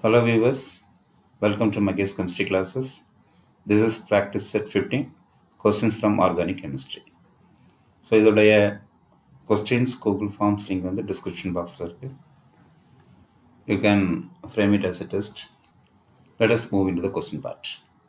Hello viewers, welcome to Maggie's chemistry classes. This is practice set 15, questions from organic chemistry. So இதோடைய questions Google forms link வந்து description பாக்ஸில் இருக்குது you can frame it as a test let us move into the question part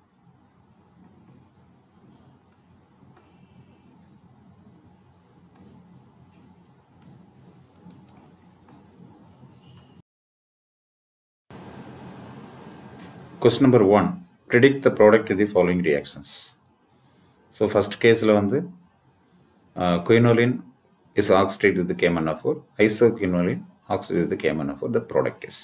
question number one predict the product of the following reactions so first கேஸில் வந்து quinoline is oxidated with the KMNO4 isoquinoline oxidated with the KMNO4 the product is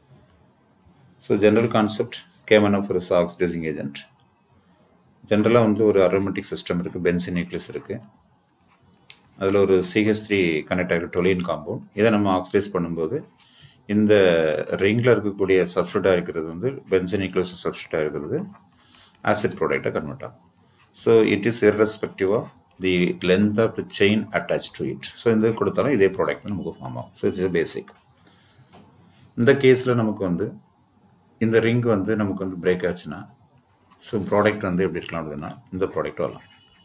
so general concept KMNO4 is oxidizing agent ஜென்ரலாக வந்து ஒரு aromatic system இருக்குது benzene nucleus இருக்குது அதில் ஒரு CH three connect ஆகிற டொலின் காம்பவுண்ட் இதை நம்ம ஆக்சிடைஸ் பண்ணும்போது இந்த ரிங்கில் இருக்கக்கூடிய சப்ஸ்டியூட்டாக இருக்கிறது வந்து பென்சின் நியூக்ளியஸ் சப்ஸ்டியூட்டாக இருக்கிறது ஆசிட் ப்ராடக்டாக கன்வெர்ட் ஆகும் so it is irrespective of the length of the chain attach to it so இந்த கொடுத்தாலும் இதே ப்ராடக்ட் தான் நமக்கு ஃபார்ம் ஆகும் ஸோ இட்ஸ் பேசிக் இந்த கேஸில் நமக்கு வந்து இந்த ரிங் வந்து நமக்கு வந்து பிரேக் ஆச்சுன்னா ஸோ ப்ராடக்ட் வந்து எப்படி இருக்கலாம் அப்படின்னா இந்த ப்ராடக்ட் வரலாம்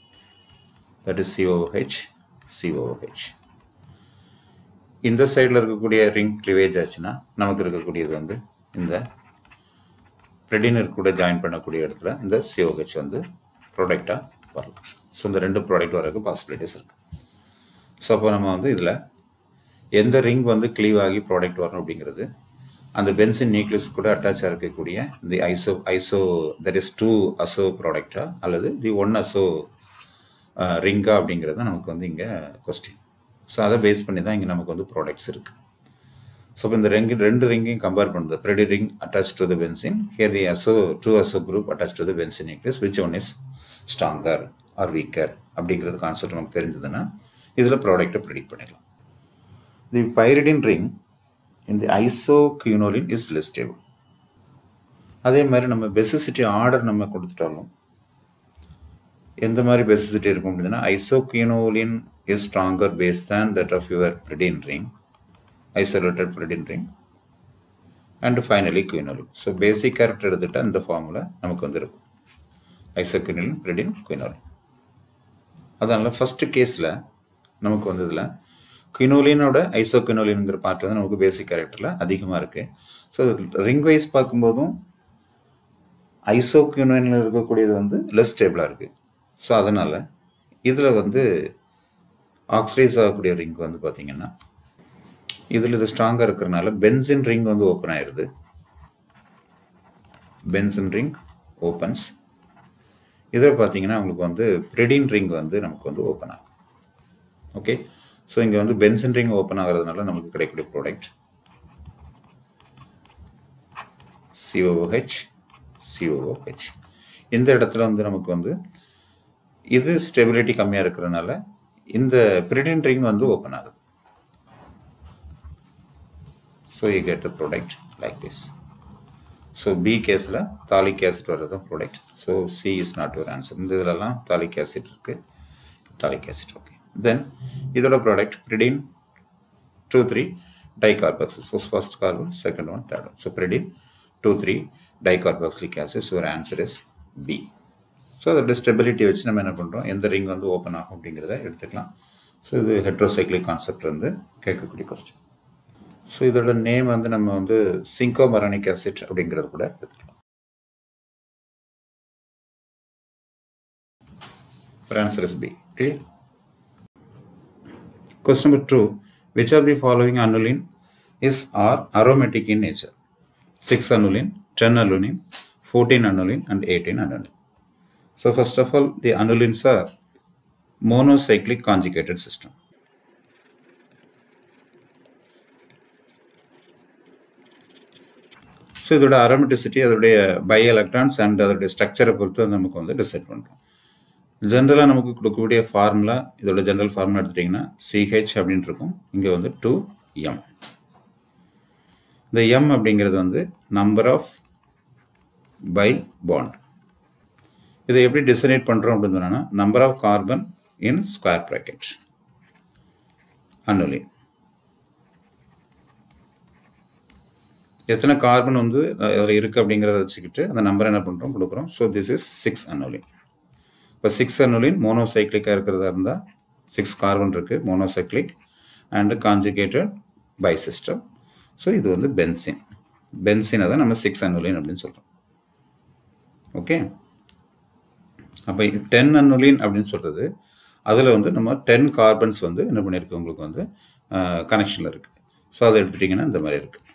தட் இஸ் சிஓஹெச் சிஓஹெச் இந்த சைடில் இருக்கக்கூடிய ரிங் கிளிவேஜ் ஆச்சுன்னா நமக்கு இருக்கக்கூடியது வந்து இந்த ரெடினர் கூட ஜாயின் பண்ணக்கூடிய இடத்துல இந்த சிஓஹெச் வந்து ப்ராடக்டாக வரலாம் ஸோ இந்த ரெண்டு ப்ராடக்ட் வரதுக்கு பாசிபிலிட்டிஸ் இருக்குது ஸோ அப்போ நம்ம வந்து இதில் எந்த ரிங் வந்து க்ளீவ் ஆகி ப்ராடக்ட் வரணும் அப்படிங்கிறது அந்த பென்சின் நியூக்ளியஸ் கூட அட்டாச் இருக்கக்கூடிய the iso iso that is two azo ப்ராடக்டா அல்லது தி ஒன் அசோ ரிங்கா அப்படிங்கிறது தான் நமக்கு வந்து இங்கே கொஸ்டின் ஸோ அதை பேஸ் பண்ணி தான் இங்கே நமக்கு வந்து ப்ராடக்ட்ஸ் இருக்குது ஸோ இப்போ இந்த ரெங்கு ரெண்டு ரிங்கையும் கம்பேர் பண்ணுறது pyridine ring attach to the benzene here the azo two azo group attach to the benzene nucleus which one is stronger or weaker அப்படிங்கிறது கான்செப்ட் நமக்கு தெரிஞ்சதுன்னா இதில் ப்ராடக்ட்டை ப்ரிடிக் பண்ணிடலாம் தி பைரிடின் ரிங் இந்த ஐசோக்யூனோலின் இஸ் லெஸ் ஸ்டேபிள் அதே மாதிரி நம்ம பெசிசிட்டி ஆர்டர் நம்ம கொடுத்துட்டாலும் எந்த மாதிரி பெசிசிட்டி இருக்கும் அப்படின்னா isoquinoline is stronger base than that of your pyridine ring isolated pyridine ring and finally quinoline so basic character எடுத்துட்டால் இந்த ஃபார்மில் நமக்கு வந்து இருக்கும் ஐசோக்யூனோலின் பிரிடின் குயினோலின் அதனால் ஃபஸ்ட்டு கேஸில் நமக்கு வந்து இதில் குயினோலினோட ஐசோக்யூனோலின்ங்கிற பார்ட் வந்து நமக்கு பேசிக் கேரக்டரில் அதிகமாக இருக்குது ஸோ ரிங் வைஸ் பார்க்கும்போதும் ஐசோக்யூனோலில் இருக்கக்கூடியது வந்து லெஸ் ஸ்டேபிளாக இருக்குது ஸோ அதனால் இதில் வந்து ஆக்சிடைஸ் ஆகக்கூடிய ரிங் வந்து பார்த்திங்கன்னா இதில் இது ஸ்ட்ராங்காக இருக்கிறனால பென்சின் ரிங் வந்து ஓப்பன் ஆயிடுது பென்சின் ரிங் ஓப்பன்ஸ் இதில் பார்த்தீங்கன்னா உங்களுக்கு வந்து பிரெடின் ரிங் வந்து நமக்கு வந்து ஓப்பன் ஆகும் ஓகே ஸோ இங்கே வந்து பென்சின் ரிங் ஓப்பன் ஆகிறதுனால நமக்கு கிடைக்கக்கூடிய ப்ராடக்ட் சிஓஹெச் சிஓஹெச் இந்த இடத்துல வந்து நமக்கு வந்து இது ஸ்டெபிலிட்டி கம்மியாக இருக்கிறதுனால இந்த பிரிடின் ரிங் வந்து ஓப்பன் ஆகுது so you get the product like this so B கேஸில் தாலிக் ஆசிட் வர்றது தான் product so C is not your answer இந்த இதிலலாம் தாலிக் ஆசிட் இருக்குது தாலிக் ஆசிட் ஓகே தென் இதோட product pyridine two three dicarboxyl so first carbon second one third one so pyridine two three dicarboxylic acid so answer is B so அதோட stability வச்சு நம்ம என்ன பண்ணுறோம் எந்த ரிங் வந்து ஓப்பன் ஆகும் அப்படிங்கிறத எடுத்துக்கலாம் ஸோ இது ஹெட்ரோசைக்ளிக் கான்செப்ட் வந்து கேட்கக்கூடிய கொஸ்டின் ஸோ இதோட நேம் வந்து நம்ம வந்து சிங்கோமரானிக் ஆசிட் அப்படிங்கிறது கூட எடுத்துக்கலாம் answer is B clear Question number two Which of the following aniline is are aromatic in nature? 6 aniline, 10 aniline, 14 aniline, and 18 aniline. So, first of all, the anilines are monocyclic conjugated system. So இதோட aromaticity அதோடைய by electrons and அதோடைய ஸ்ட்ரக்சரை பொறுத்து நமக்கு வந்து decide பண்ணுறோம் ஜென்ரலாக நமக்கு கொடுக்கக்கூடிய ஃபார்முலா இதோட ஜென்ரல் ஃபார்முலா எடுத்துட்டிங்கன்னா சிஹெச் அப்படின்னு இருக்கும் இங்கே வந்து டூ எம் இந்த எம் அப்படிங்கிறது வந்து நம்பர் ஆஃப் பை பாண்ட் இதை எப்படி டிசைனேட் பண்ணுறோம் அப்படின்னு சொன்னோன்னா number of carbon in square bracket annulene எத்தனை கார்பன் வந்து அதில் இருக்குது அப்படிங்கிறத வச்சுக்கிட்டு அந்த நம்பர் என்ன பண்ணுறோம் கொடுக்குறோம் so this is six annulene இப்போ சிக்ஸ் அன்னோலின் மோனோசைக்ளிக்காக இருக்கிறதா இருந்தால் சிக்ஸ் கார்பன் இருக்குது monocyclic and conjugated pi system so இது வந்து பென்சின் பென்சினை தான் நம்ம சிக்ஸ் அன்னோலின் அப்படின்னு சொல்கிறோம் ஓகே அப்போ டென் அன்னோலின் அப்படின்னு சொல்கிறது அதில் வந்து நம்ம டென் கார்பன்ஸ் வந்து என்ன பண்ணியிருக்கு உங்களுக்கு வந்து கனெக்ஷனில் இருக்குது ஸோ அதை எடுத்துட்டிங்கன்னா இந்த மாதிரி இருக்குது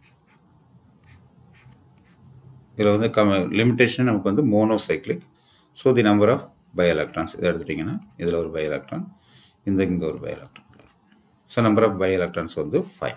இதில் வந்து கம் லிமிட்டேஷன் நமக்கு வந்து monocyclic so the number of pi electrons இதை எடுத்துட்டிங்கன்னா இதில் ஒரு பை எலக்ட்ரான் இந்த இங்கே ஒரு pi electron so number of pi electrons வந்து five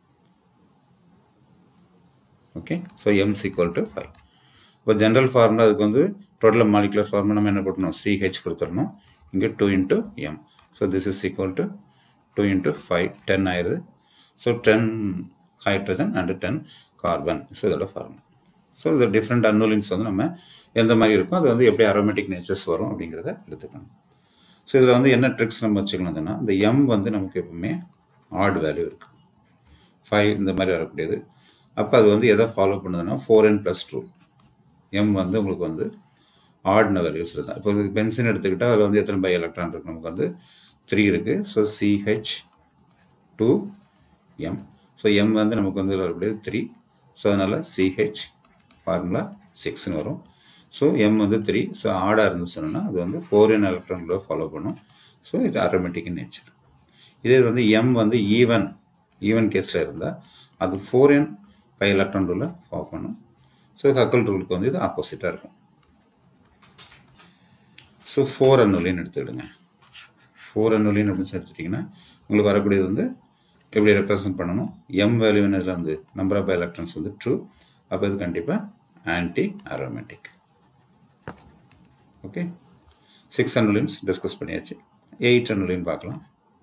okay so m's equal to five இப்போ ஜென்ரல் ஃபார்முலா அதுக்கு வந்து டோட்டல் மாலிகுலர் ஃபார்முலா நம்ம என்ன பண்ணணும் சிஹெச் கொடுத்துடணும் இங்கே two into m so this is equal to two into five ten ஆயிடுது so ten hydrogen and ten carbon so இதோட ஃபார்முலா ஸோ இது டிஃப்ரெண்ட் அன்னோலின்ஸ் வந்து நம்ம எந்த மாதிரி இருக்கும் அது வந்து எப்படி அரோமேட்டிக் நேச்சர்ஸ் வரும் அப்படிங்கிறத எடுத்துக்கணும் ஸோ இதில் வந்து என்ன ட்ரிக்ஸ் நம்ம வச்சுக்கணும்னா இந்த எம் வந்து நமக்கு எப்பவுமே ஆட் வேல்யூ இருக்குது ஃபைவ் இந்த மாதிரி வரக்கூடியது அப்போ அது வந்து எதை ஃபாலோ பண்ணுதுன்னா four n plus two m வந்து உங்களுக்கு வந்து ஆட்ன வேல்யூஸ் தான் இப்போ பென்சின் எடுத்துக்கிட்டால் அதில் வந்து எத்தனை பை எலக்ட்ரான் இருக்குது நமக்கு வந்து த்ரீ இருக்குது so CH two m so m வந்து நமக்கு வந்து வரக்கூடியது த்ரீ ஸோ அதனால் சிஹெச் ஃபார்முலா சிக்ஸ்னு வரும் ஸோ எம் வந்து த்ரீ ஸோ ஆடாக இருந்து சொன்னோன்னா அது வந்து ஃபோர் என் எலக்ட்ரான்களை ஃபாலோ பண்ணும் ஸோ இது ஆட்டோமேட்டிக் இன் நேச்சர் இதே வந்து எம் வந்து ஈவன் ஈவன் கேஸில் இருந்தால் அது ஃபோர் என் பை எலக்ட்ரான் ரூலில் ஃபாலோ பண்ணும் ஸோ ஹக்கல் ரூலுக்கு வந்து இது ஆப்போசிட்டாக இருக்கும் ஸோ ஃபோர் அன்னொலின்னு எடுத்துக்கிடுங்க ஃபோர் அன்னொலின் அப்படின்னு சொல்லி எடுத்துட்டிங்கன்னா உங்களுக்கு வரக்கூடியது வந்து எப்படி ரெப்ரசன்ட் பண்ணணும் எம் வேல்யூ இதில் வந்து நம்பர் ஆஃப் எலக்ட்ரான்ஸ் வந்து ட்ரூ அப்போ இது கண்டிப்பாக anti aromatic okay six annulenes discuss பண்ணியாச்சு எயிட் அன்னொலின் பார்க்கலாம்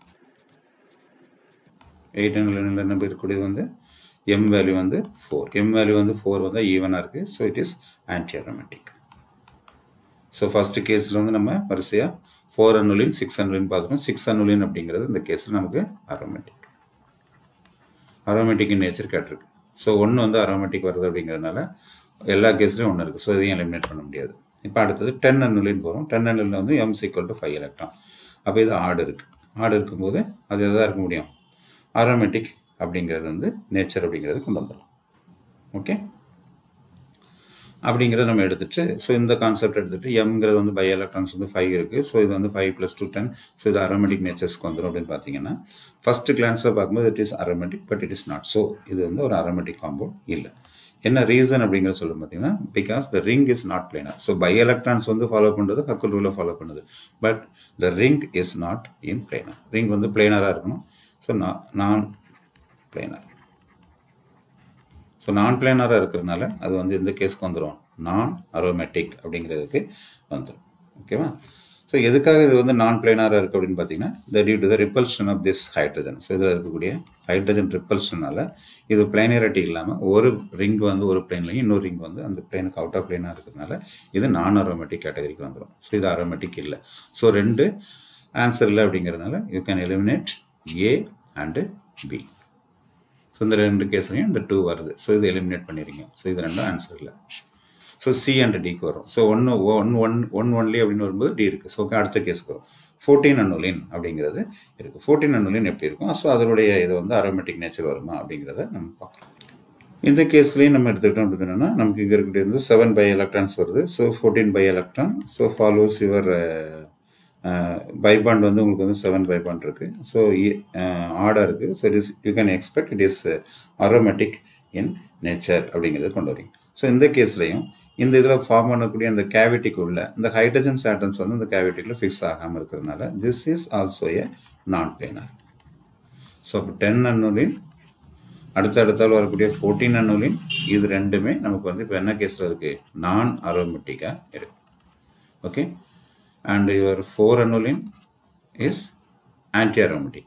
எயிட் அன்னொலினில் என்ன இருக்கக்கூடியது வந்து எம் வேல்யூ வந்து ஃபோர் எம் வேல்யூ வந்து ஃபோர் வந்து ஈவனாக இருக்குது so it is anti aromatic so first கேஸில் வந்து நம்ம வரிசையாக ஃபோர் அன்னுலின் சிக்ஸ் அன்னுலின் பார்த்துருக்கோம் சிக்ஸ் அன்னுலின் அப்படிங்கிறது இந்த கேஸில் நமக்கு அரோமேட்டிக் அரோமேட்டிக் நேச்சர் கேட்டிருக்கு ஸோ ஒன்று வந்து அரோமேட்டிக் வருது அப்படிங்கிறதுனால எல்லா கேஸ்லையும் ஒன்று இருக்குது ஸோ இதையும் எலிமினேட் பண்ண முடியாது இப்போ அடுத்தது டென் அன்னுலின் போகிறோம் டென் அன்னுலில் வந்து m equal to five electron அப்போ இது ஆடு இருக்குது ஆடு இருக்கும்போது அது எதாக இருக்க முடியும் அரோமேட்டிக் அப்படிங்கிறது வந்து நேச்சர் அப்படிங்கிறது கொண்டு வந்துடலாம் ஓகே அப்படிங்கிறத நம்ம எடுத்துட்டு ஸோ இந்த கான்செப்ட் எடுத்துகிட்டு எம்ங்கிறது வந்து பை எலக்ட்ரான்ஸ் வந்து ஃபைவ் இருக்குது ஸோ இது வந்து five plus two ten so இது அரோமேட்டிக் நேச்சர்ஸ்க்கு வந்துடும் அப்படின்னு பார்த்தீங்கன்னா ஃபஸ்ட்டு கிளான்ஸில் பார்க்கும்போது it is aromatic but it is not so இது வந்து ஒரு அரோமேட்டிக் காம்பவுண்ட் இல்லை என்ன ரீசன் அப்படிங்கிற சொல்லும் பார்த்தீங்கன்னா because the ring is not planar so pi electrons வந்து ஃபாலோ பண்ணுறது ஹக்குல் ரூலை ஃபாலோ பண்ணுது but the ring is not in planar ring வந்து பிளேனராக இருக்கணும் ஸோ நான் பிளேனர் ஸோ நான் பிளேனராக இருக்கிறதுனால அது வந்து எந்த கேஸ்க்கு வந்துடும் நான் அரோமேட்டிக் அப்படிங்கிறதுக்கு வந்துடும் ஓகேவா ஸோ எதுக்காக இது வந்து நான் பிளேனராக இருக்குது அப்படின்னு பார்த்தீங்கன்னா the due to the repulsion of this hydrogen so இதில் இருக்கக்கூடிய ஹைட்ரஜன் ரிப்பல்ஷனால் இது பிளேனரிட்டி இல்லாமல் ஒரு ரிங் வந்து ஒரு பிளேன்லையும் இன்னொரு ரிங் வந்து அந்த பிளேனுக்கு அவுட் ஆஃப் பிளேனாக இருக்கிறதுனால இது நான் அரோமேட்டிக் கேட்டகரிக்கு வந்துடும் ஸோ இது அரோமேட்டிக் இல்லை ஸோ ரெண்டு ஆன்சர் இல்லை அப்படிங்கிறதுனால you can eliminate A and B so இந்த ரெண்டு கேஸ்லையும் இந்த டூ வருது ஸோ இது எலிமினேட் பண்ணிடுங்க ஸோ இது ரெண்டும் ஆன்சர் இல்லை ஸோ சி அண்ட் டிக்கு வரும் ஸோ ஒன்று ஒன் ஒன் ஒன் ஒன்லி அப்படின்னு வரும்போது டி இருக்குது ஸோ அடுத்த கேஸ்க்கு வரும் ஃபோர்டீன் அன்னுலின் அப்படிங்கிறது இருக்குது ஃபோர்டீன் அன்னுலின் எப்படி இருக்கும் ஸோ அதனுடைய இது வந்து அரோமேட்டிக் நேச்சர் வருமா அப்படிங்கிறத நம்ம பார்க்கலாம் இந்த கேஸ்லேயும் நம்ம எடுத்துக்கிட்டோம் அப்படின்னா நமக்கு இங்கே இருக்கக்கூடிய வந்து செவன் பை எலக்ட்ரான்ஸ் வருது so fourteen pi electron so follows your pi bond வந்து உங்களுக்கு வந்து செவன் பைபாண்ட் இருக்குது ஸோ ஆர்டர் இருக்குது so it is you can expect it is aromatic in nature அப்படிங்கிறத கொண்டு வரீங்க ஸோ இந்த கேஸ்லையும் இந்த இதில் ஃபார்ம் பண்ணக்கூடிய அந்த கேவிட்டிக்குள்ள இந்த ஹைட்ரஜன்ஸ் ஆட்டம்ஸ் வந்து இந்த கேவிட்டிக்குள்ள ஃபிக்ஸ் ஆகாமல் இருக்கிறதுனால திஸ் இஸ் ஆல்சோ ஏ நான் பிளேனர் ஸோ அப்போ டென் அன்னூலின் அடுத்த அடுத்தால் வரக்கூடிய ஃபோர்டீன் அன்னூலின் இது ரெண்டுமே நமக்கு வந்து இப்போ என்ன கேஸில் இருக்குது நான் அரோமேட்டிக்காக இருக்குது okay and your 4 annuline is anti-aromatic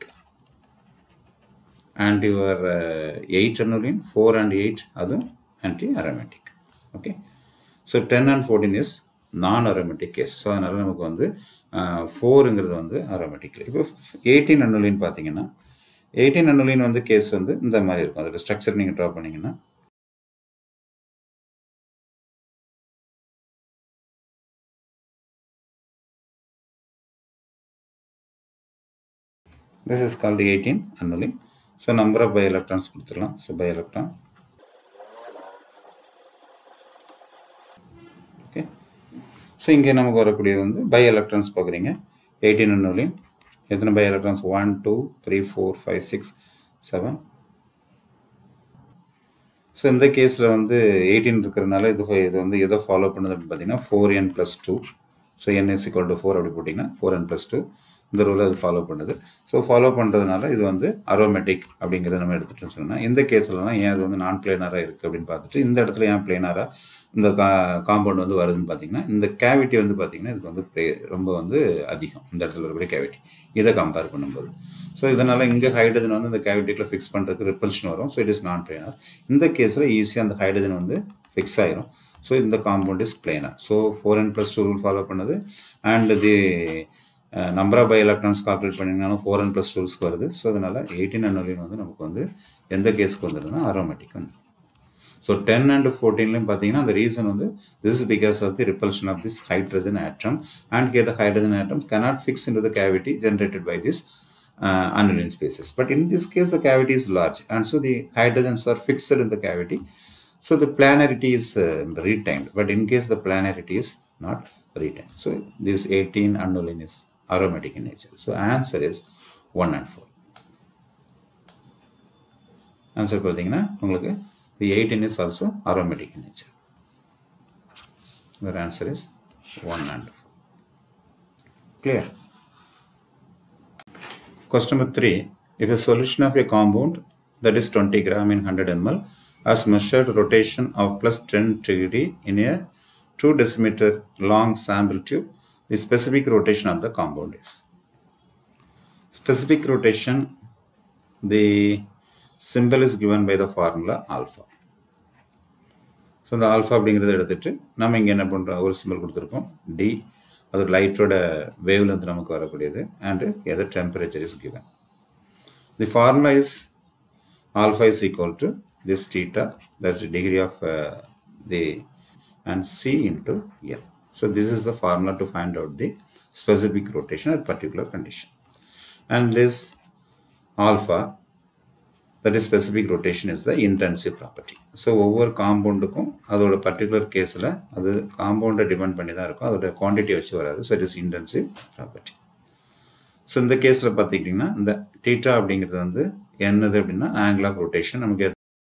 and your uh, 8 annuline 4 and 8 அதுவும் anti-aromatic okay so 10 and 14 is non-aromatic case so அதனால் நமக்கு வந்து ஃபோருங்கிறது வந்து அரோமேட்டிக் இப்போ எயிட்டீன் அன்னுலின்னு பார்த்தீங்கன்னா எயிட்டீன் அன்னுலின் வந்து கேஸ் வந்து இந்த மாதிரி இருக்கும் அதோட ஸ்ட்ரக்சர் நீங்கள் ட்ரா பண்ணிங்கன்னா this is called 18 annually so number of bielectrons கொடுத்துடலாம் so bielectron ஓகே ஸோ இங்கே நமக்கு வரக்கூடியது வந்து பை எலக்ட்ரான்ஸ் பார்க்குறீங்க எயிட்டீன் அன்னோலின் எத்தனை pi electrons one two three four five six seven so இந்த கேஸில் வந்து எயிட்டீன் இருக்கிறனால இது இது வந்து எதை ஃபாலோ பண்ணுது அப்படின்னு பார்த்தீங்கன்னா four n plus two so n is equal to four அப்படி போட்டிங்கன்னா ஃபோர் என் ப்ளஸ் டூ இந்த ரூலை அது ஃபாலோ பண்ணுது ஸோ ஃபாலோ பண்ணுறதுனால இது வந்து அரோமேட்டிக் அப்படிங்கிறத நம்ம எடுத்துகிட்டோம் சொன்னால் இந்த கேஸ்லலாம் ஏன் அது வந்து நான் பிளேனராக இருக்குது அப்படின்னு பார்த்துட்டு இந்த இடத்துல ஏன் பிளேனராக இந்த கா காம்பவுண்ட் வந்து வருதுன்னு பார்த்தீங்கன்னா இந்த கேவிட்டி வந்து பார்த்தீங்கன்னா இதுக்கு வந்து ப்ளே ரொம்ப வந்து அதிகம் இந்த இடத்துல இருக்கக்கூடிய கேவிட்டி இதை கம்பேர் பண்ணும்போது ஸோ இதனால் இங்கே ஹைட்ரஜன் வந்து இந்த கேவிட்டிக்குள்ள ஃபிக்ஸ் பண்ணுறதுக்கு ரிப்பல்ஷன் வரும் so it is non planar இந்த கேஸில் ஈஸியாக அந்த ஹைட்ரஜன் வந்து ஃபிக்ஸ் ஆயிரும் ஸோ இந்த compound is planar so four and plus two rule follow பண்ணுது and the number of pi electrons calculate பண்ணிங்கனாலும் ஃபோர் அண்ட் ப்ளஸ் டூல்ஸ்க்கு வருது ஸோ அதனால் எயிட்டீன் அன்னோலின் வந்து நமக்கு வந்து எந்த கேஸ்க்கு வந்துடுதுன்னா அரோமேட்டிக் வந்து ஸோ டென் அண்ட் ஃபோர்டீன்லையும் பார்த்தீங்கன்னா அந்த ரீசன் வந்து this is because of the repulsion of this hydrogen atom and here the hydrogen atom cannot fix into the cavity generated by this uh, aniline spaces. But in this case, the cavity is large, and so the hydrogens are fixed in the cavity. So the planarity is uh, retained, but in case the planarity is not retained. So this 18 aniline is aromatic in nature. So answer is 1 and 4. Answer பார்த்தீங்கன்னா உங்களுக்கு the eighteen is also aromatic in nature your answer is 1 and 4. Clear? Question number 3. If a solution of a compound that is 20 gram in 100 ml has measured rotation of plus 10 degree in a 2 decimeter long sample tube, the specific rotation of the compound is. Specific rotation, the symbol is given by the formula alpha. So இந்த ஆல்ஃபா அப்படிங்கிறத எடுத்துட்டு நம்ம இங்கே என்ன பண்ணுறோம் ஒரு simple கொடுத்துருக்கோம் டி அது லைட்டோட வேவ்லேருந்து நமக்கு வரக்கூடியது and either temperature is given the formula is alpha is equal to this theta that's degree of the and C into L so this is the formula to find out the specific rotation at particular condition and this alpha that is specific rotation is the intensive property so ஒவ்வொரு காம்பவுண்டுக்கும் அதோட particular கேஸில் அது காம்பவுண்டை depend பண்ணி தான் இருக்கும் அதோட quantity வச்சு வராது so it is intensive property so இந்த கேஸில் பார்த்துக்கிட்டிங்கன்னா இந்த டீட்டா அப்படிங்கிறது வந்து என்னது அப்படின்னா ஆங்கிள் ஆஃப் ரொட்டேஷன் நமக்கு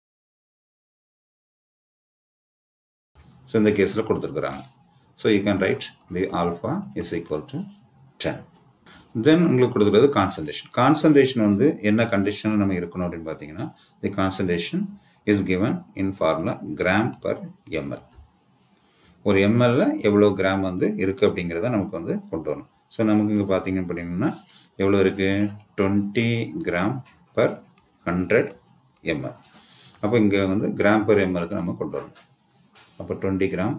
ஸோ இந்த கேஸில் கொடுத்துருக்குறாங்க so you can write the alpha is equal to ten then உங்களுக்கு கொடுக்குறது கான்சன்ட்ரேஷன் கான்சன்ட்ரேஷன் வந்து என்ன கண்டிஷன் நம்ம இருக்கணும் அப்படின்னு பார்த்தீங்கன்னா the concentration is given in formula gram per ML ஒரு எம்எல்ல எவ்வளோ கிராம் வந்து இருக்குது அப்படிங்கிறத நமக்கு வந்து கொண்டு வரணும் ஸோ நமக்கு இங்கே பார்த்தீங்க அப்படின்னா எவ்வளோ இருக்குது twenty gram per hundred ML அப்போ இங்கே வந்து கிராம் பர் எம்எல்க்கு நம்ம கொண்டு வரணும் அப்போ twenty gram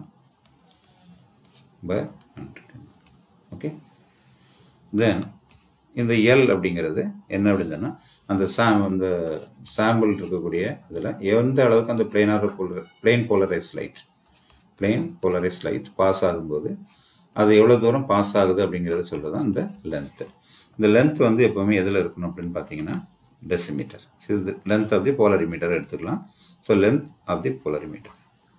per hundred okay then இந்த எல் அப்படிங்கிறது என்ன அப்படின்னு அந்த சா அந்த சாம்பிள் இருக்கக்கூடிய இதில் எந்த அளவுக்கு அந்த planar polar plane polarise light plane polarise light pass ஆகும்போது அது எவ்வளோ தூரம் பாஸ் ஆகுது அப்படிங்கிறத சொல்கிறது அந்த லென்த்து இந்த லென்த் வந்து எப்போவுமே எதில் இருக்கணும் அப்படின்னு பார்த்தீங்கன்னா டெசிமீட்டர் இது லென்த் ஆஃப் தி போலரிமீட்டர் எடுத்துக்கலாம் so length of the polarimeter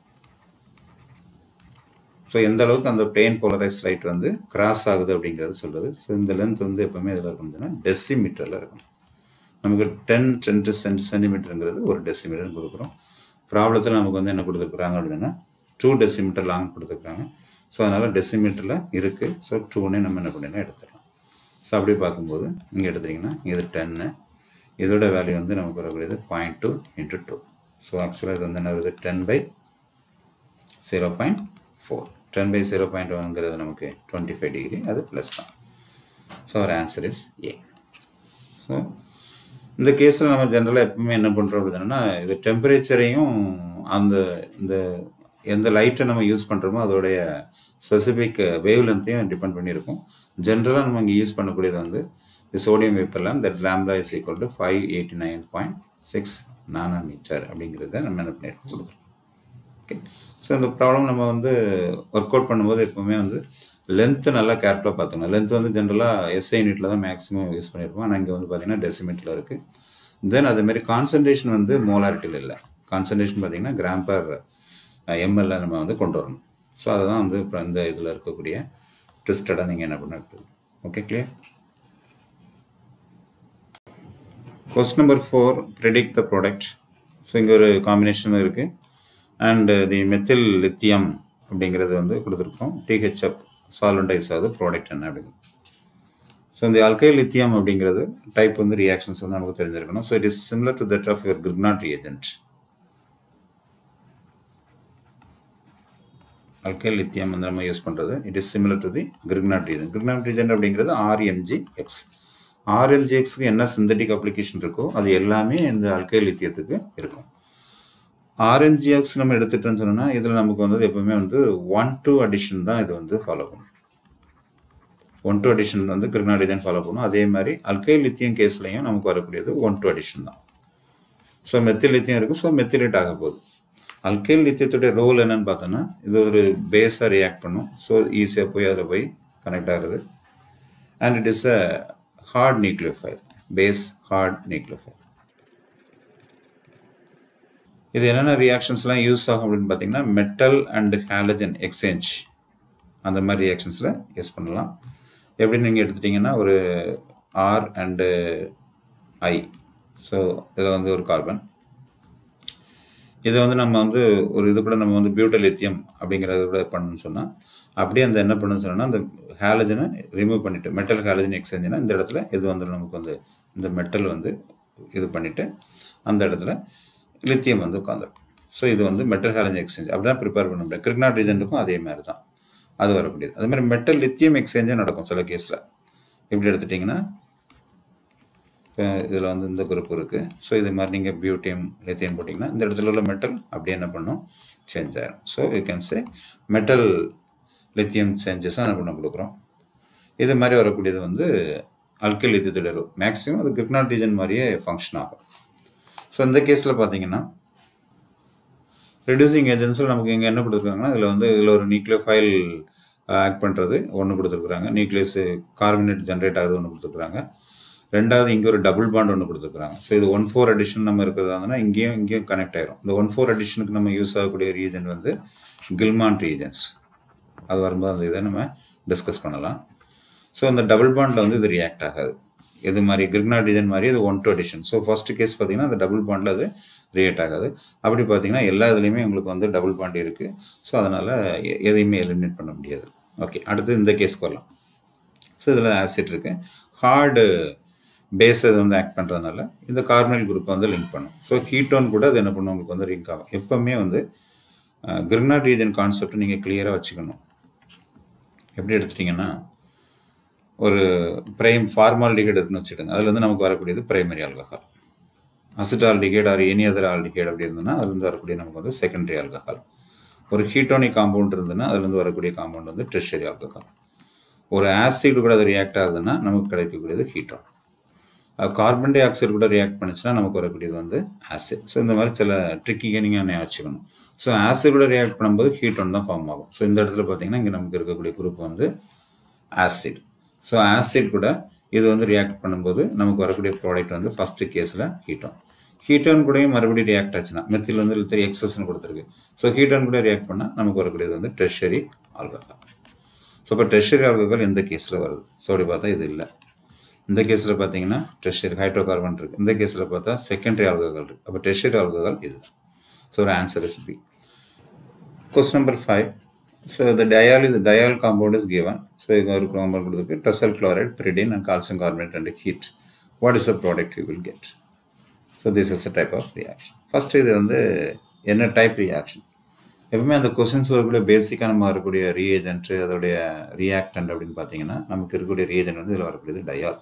so எந்த அளவுக்கு அந்த பிளெயின் போலரைஸ் லைட் வந்து கிராஸ் ஆகுது அப்படிங்கிறது சொல்லுது ஸோ இந்த லென்த் வந்து எப்போவுமே இதில் இருக்கணும்னா டெசிமீட்டரில் இருக்கணும் நமக்கு டென் டென் சென்ட் சென்டிமீட்டருங்கிறது ஒரு டெசிமீட்டர்னு கொடுக்குறோம் ப்ராப்ளத்தில் நமக்கு வந்து என்ன கொடுத்துருக்குறாங்க அப்படின்னா டூ டெசிமீட்டர் லாங் கொடுத்துருக்காங்க ஸோ அதனால் டெசிமீட்டரில் இருக்குது ஸோ டூனே நம்ம என்ன பண்ணிடலாம் எடுத்துடலாம் ஸோ அப்படி பார்க்கும்போது இங்கே எடுத்துட்டிங்கன்னா இது டென்னு இதோட வேல்யூ வந்து நமக்கு வரக்கூடியது point two into two so ஆக்சுவலாக இது வந்து என்ன வருது ten by zero point four ten by zero point ஒன்ங்கிறது நமக்கு டுவெண்ட்டி ஃபைவ் டிகிரி அது ப்ளஸ் தான் so our answer is A so இந்த கேஸில் நம்ம ஜென்ரலாக எப்பவுமே என்ன பண்ணுறோம் அப்படின்னா இது டெம்பரேச்சரையும் அந்த இந்த எந்த லைட்டை நம்ம யூஸ் பண்ணுறோமோ அதோடைய ஸ்பெசிஃபிக் வேவ் லென்த்தையும் டிபெண்ட் பண்ணியிருக்கும் ஜென்ரலாக நம்ம இங்கே யூஸ் பண்ணக்கூடியது வந்து the sodium vapour lamp that lambda is equal to five eighty nine point six nanometre அப்படிங்கிறத நம்ம என்ன பண்ணியிருக்கோம் கொடுத்துருக்கோம் ஓகே ஸோ இந்த ப்ராப்ளம் நம்ம வந்து ஒர்க் அவுட் பண்ணும்போது எப்போவுமே வந்து லென்த்து நல்லா கேர்ஃபுல்லாக பார்த்துக்கணும் லென்த் வந்து ஜென்ரலாக எஸ்ஐ யூனிட்டில் தான் மேக்ஸிமம் யூஸ் பண்ணியிருப்போம் ஆனால் இங்கே வந்து பார்த்தீங்கன்னா டெசிமீட்டரில் இருக்குது தென் அதேமாரி கான்சன்ட்ரேஷன் வந்து மோலாரிட்டியில் இல்லை கான்சன்ட்ரேஷன் பார்த்தீங்கன்னா கிராம் பர் எம்எல்ல நம்ம வந்து கொண்டு வரணும் ஸோ அதை தான் வந்து இப்போ இந்த இதில் இருக்கக்கூடிய ட்விஸ்டடாக நீங்கள் என்ன பண்ண எடுத்தது okay clear question number four predict the product so இங்கே ஒரு காம்பினேஷன் இருக்குது அண்டு தி மெத்தில் லித்தியம் அப்படிங்கிறது வந்து கொடுத்துருக்கோம் டிஹெச்எப் சால்வெண்டைஸ் ஆகுது ப்ராடக்ட் என்ன அப்படிங்கிறது ஸோ இந்த அல்கைல் லித்தியம் அப்படிங்கிறது டைப் வந்து ரியாக்ஷன்ஸ் வந்து நமக்கு தெரிஞ்சிருக்கணும் so it is similar to that of your Grignard reagent alkyl lithium வந்து நம்ம யூஸ் பண்ணுறது it is similar to the Grignard reagent Grignard reagent அப்படிங்கிறது ஆர்எம்ஜி எக்ஸ் ஆர்எம்ஜி எக்ஸ்க்கு என்ன சிந்தட்டிக் அப்ளிகேஷன் இருக்கோ அது எல்லாமே இந்த அல்கைல் லித்தியத்துக்கு இருக்கும் ஆர்என்ஜிஎக்ஸ் நம்ம எடுத்துட்டோம்னு சொன்னோம்னா இதில் நமக்கு வந்து எப்பவுமே வந்து ஒன் டூ அடிஷன் தான் இது வந்து ஃபாலோ பண்ணும் ஒன் டூ அடிஷன் வந்து கிரிக்னாடிஜன் ஃபாலோ பண்ணும் அதே மாதிரி அல்கைல் லித்தியம் கேஸ்லையும் நமக்கு வரக்கூடியது ஒன் டூ அடிஷன் தான் ஸோ மெத்தில் லித்தியம் இருக்குது ஸோ மெத்திலேட் ஆக போகுது அல்கைல் லித்தியத்துடைய ரோல் என்னன்னு பார்த்தோன்னா இது ஒரு பேஸாக ரியாக்ட் பண்ணும் ஸோ ஈஸியாக போய் அதில் போய் கனெக்ட் ஆகுது and it is a hard nucleophile base hard nucleophile இது என்னென்ன ரியாக்ஷன்ஸ்லாம் யூஸ் ஆகும் அப்படின்னு பார்த்தீங்கன்னா மெட்டல் அண்ட் ஹாலஜன் எக்ஸ்சேஞ்ச் அந்த மாதிரி ரியாக்ஷன்ஸில் யூஸ் பண்ணலாம் எப்படி நீங்கள் எடுத்துட்டிங்கன்னா ஒரு ஆர் அண்டு ஐ ஸோ இதில் வந்து ஒரு கார்பன் இதை வந்து நம்ம வந்து ஒரு இது கூட நம்ம வந்து பியூட்டலித்தியம் அப்படிங்கிறத கூட பண்ணணும்னு சொன்னால் அப்படியே அந்த என்ன பண்ணணும்னு சொன்னால் அந்த ஹாலஜனை ரிமூவ் பண்ணிவிட்டு மெட்டல் ஹாலஜன் எக்ஸ்சேஞ்சுனா இந்த இடத்துல இது வந்து நமக்கு வந்து இந்த மெட்டல் வந்து இது பண்ணிவிட்டு அந்த இடத்துல லித்தியம் வந்து உட்காந்துரும் ஸோ இது வந்து மெட்டல் ஹாலஜன் எக்ஸ்சேஞ்ச் அப்படி தான் ப்ரிப்பேர் பண்ண முடியும் கிரிக்னாட் ரீஜனுக்கும் அதே மாதிரி தான் அது வரக்கூடியது அதே மாதிரி மெட்டல் லித்தியம் எக்ஸ்சேஞ்சும் நடக்கும் சில கேஸில் இப்படி எடுத்துட்டிங்கன்னா இப்போ இதில் வந்து இந்த குரூப் இருக்குது ஸோ இது மாதிரி நீங்கள் பியூட்டியம் லித்தியம் போட்டிங்கன்னா இந்த இடத்துல உள்ள மெட்டல் அப்படியே என்ன பண்ணும் சேஞ்ச் ஆகிடும் so you can say metal lithium சேஞ்சஸாக என்ன பண்ண கொடுக்குறோம் இது மாதிரி வரக்கூடியது வந்து அல்கல் லித்தியத்தோட மேக்ஸிமம் அது கிரிக்னாட் ரீஜன் மாதிரியே ஃபங்க்ஷன் ஆகும் ஸோ இந்த கேஸில் பார்த்தீங்கன்னா ரெடியூசிங் ஏஜென்சியில் நமக்கு இங்கே என்ன கொடுத்துருக்காங்கன்னா இதில் வந்து இதில் ஒரு நியூக்ளியோஃபைல் ஆக்ட் பண்ணுறது ஒன்று கொடுத்துருக்குறாங்க நியூக்ளியஸ் கார்பனேட் ஜென்ரேட் ஆகுது ஒன்று கொடுத்துருக்குறாங்க ரெண்டாவது இங்கே ஒரு டபுள் பாண்ட் ஒன்று கொடுத்துருக்குறாங்க ஸோ இது ஒன் ஃபோர் அடிஷன் நம்ம இருக்கிறதா இருந்ததுன்னா இங்கேயும் இங்கேயும் கனெக்ட் ஆயிரும் இந்த ஒன் ஃபோர் அடிஷனுக்கு நம்ம யூஸ் ஆகக்கூடிய ரீஜன் வந்து கில்மான் ரீஜன்ஸ் அது வரும்போது அந்த இதை நம்ம டிஸ்கஸ் பண்ணலாம் ஸோ அந்த டபுள் பாண்டில் வந்து இது ரியாக்ட் ஆகாது இது மாதிரி கிரிக்னாட் ரீஜன் மாதிரி இது one two addition so first case பார்த்தீங்கன்னா அந்த டபுள் பாண்டில் அது ரியாக்ட் ஆகாது அப்படி பார்த்தீங்கன்னா எல்லா இதுலேயுமே உங்களுக்கு வந்து டபுள் பாண்ட் இருக்குது ஸோ அதனால் எதையுமே எலிமினேட் பண்ண முடியாது ஓகே அடுத்து இந்த கேஸ்க்கு வரலாம் ஸோ இதில் ஆசிட் இருக்குது ஹார்டு பேஸ் அது வந்து ஆக்ட் பண்ணுறதுனால இந்த கார்பனைல் குரூப்பை வந்து லிங்க் பண்ணும் ஸோ ஹீட்டோன் கூட அது என்ன பண்ணும் உங்களுக்கு வந்து லிங்க் ஆகும் எப்போவுமே வந்து கிரிக்னாட் ரீஜன் கான்செப்ட் நீங்கள் கிளியராக வச்சுக்கணும் எப்படி எடுத்துட்டிங்கன்னா ஒரு பிரைம் ஃபார்மால்டிகேட் இருக்குன்னு வச்சுக்கோங்க அதில் வந்து நமக்கு வரக்கூடியது primary alcohol acetaldehyde or any other aldehyde அப்படி இருந்ததுன்னா அதுலேருந்து வரக்கூடிய நமக்கு வந்து செகண்டரி ஆல்கஹால் ஒரு ஹீட்டோனிக் காம்பவுண்ட் இருந்ததுன்னா அதுலேருந்து வரக்கூடிய காம்பவுண்ட் வந்து ட்ரெஷரி ஆல்கஹால் ஒரு ஆசிட் கூட அது ரியாக்ட் ஆகுதுன்னா நமக்கு கிடைக்கக்கூடியது ஹீட்டோன் கார்பன் டை ஆக்சைடு கூட ரியாக்ட் பண்ணுச்சுன்னா நமக்கு வரக்கூடியது வந்து ஆசிட் ஸோ இந்த மாதிரி சில ட்ரிக்கிங்க நீங்கள் ஞாபகம் வச்சுக்கணும் ஸோ ஆசிட் கூட ரியாக்ட் பண்ணும்போது ஹீட்டோன் தான் ஃபார்ம் ஆகும் ஸோ இந்த இடத்துல பார்த்தீங்கன்னா இங்கே நமக்கு இருக்கக்கூடிய குரூப் வந்து ஆசிட் ஸோ ஆசிட் கூட இது வந்து ரியாக்ட் பண்ணும்போது நமக்கு வரக்கூடிய ப்ராடக்ட் வந்து ஃபஸ்ட்டு கேஸில் ஹீட்டோன் ஹீட்டோன் கூடயும் மறுபடியும் ரியாக்ட் ஆச்சுன்னா மெத்தில் வந்து தெரிய எக்ஸஸ்னு கொடுத்துருக்கு ஸோ ஹீட்டோன் கூட ரியாக்ட் பண்ணால் நமக்கு வரக்கூடியது வந்து ட்ரெஷரி ஆல்கஹால் ஸோ இப்போ ட்ரெஷரி ஆல்கஹால் எந்த கேஸில் வருது ஸோ அப்படி பார்த்தா இது இல்லை இந்த கேஸில் பார்த்தீங்கன்னா ட்ரெஷரி ஹைட்ரோ கார்பன் இருக்குது இந்த கேஸில் பார்த்தா செகண்டரி ஆல்கஹால் இருக்குது அப்போ ட்ரெஷரி ஆல்கஹால் இது ஸோ ஒரு answer is B question number five so the diol is diol compound is given so இங்கே ஒரு காம்பவுண்ட் கொடுத்துருக்கு tosyl chloride pyridine and calcium carbonate and heat what is the product you will get so this is a type of reaction first இது வந்து என்ன type reaction எப்பவுமே அந்த கொஸ்டின்ஸில் இருக்கக்கூடிய பேசிக்காக நம்ம வரக்கூடிய ரீஏஜென்ட்டு அதோடைய ரியாக்டன்ட் அப்படின்னு பார்த்தீங்கன்னா நமக்கு இருக்கக்கூடிய ரீஏஜென்ட் வந்து இதில் வரக்கூடியது டயால்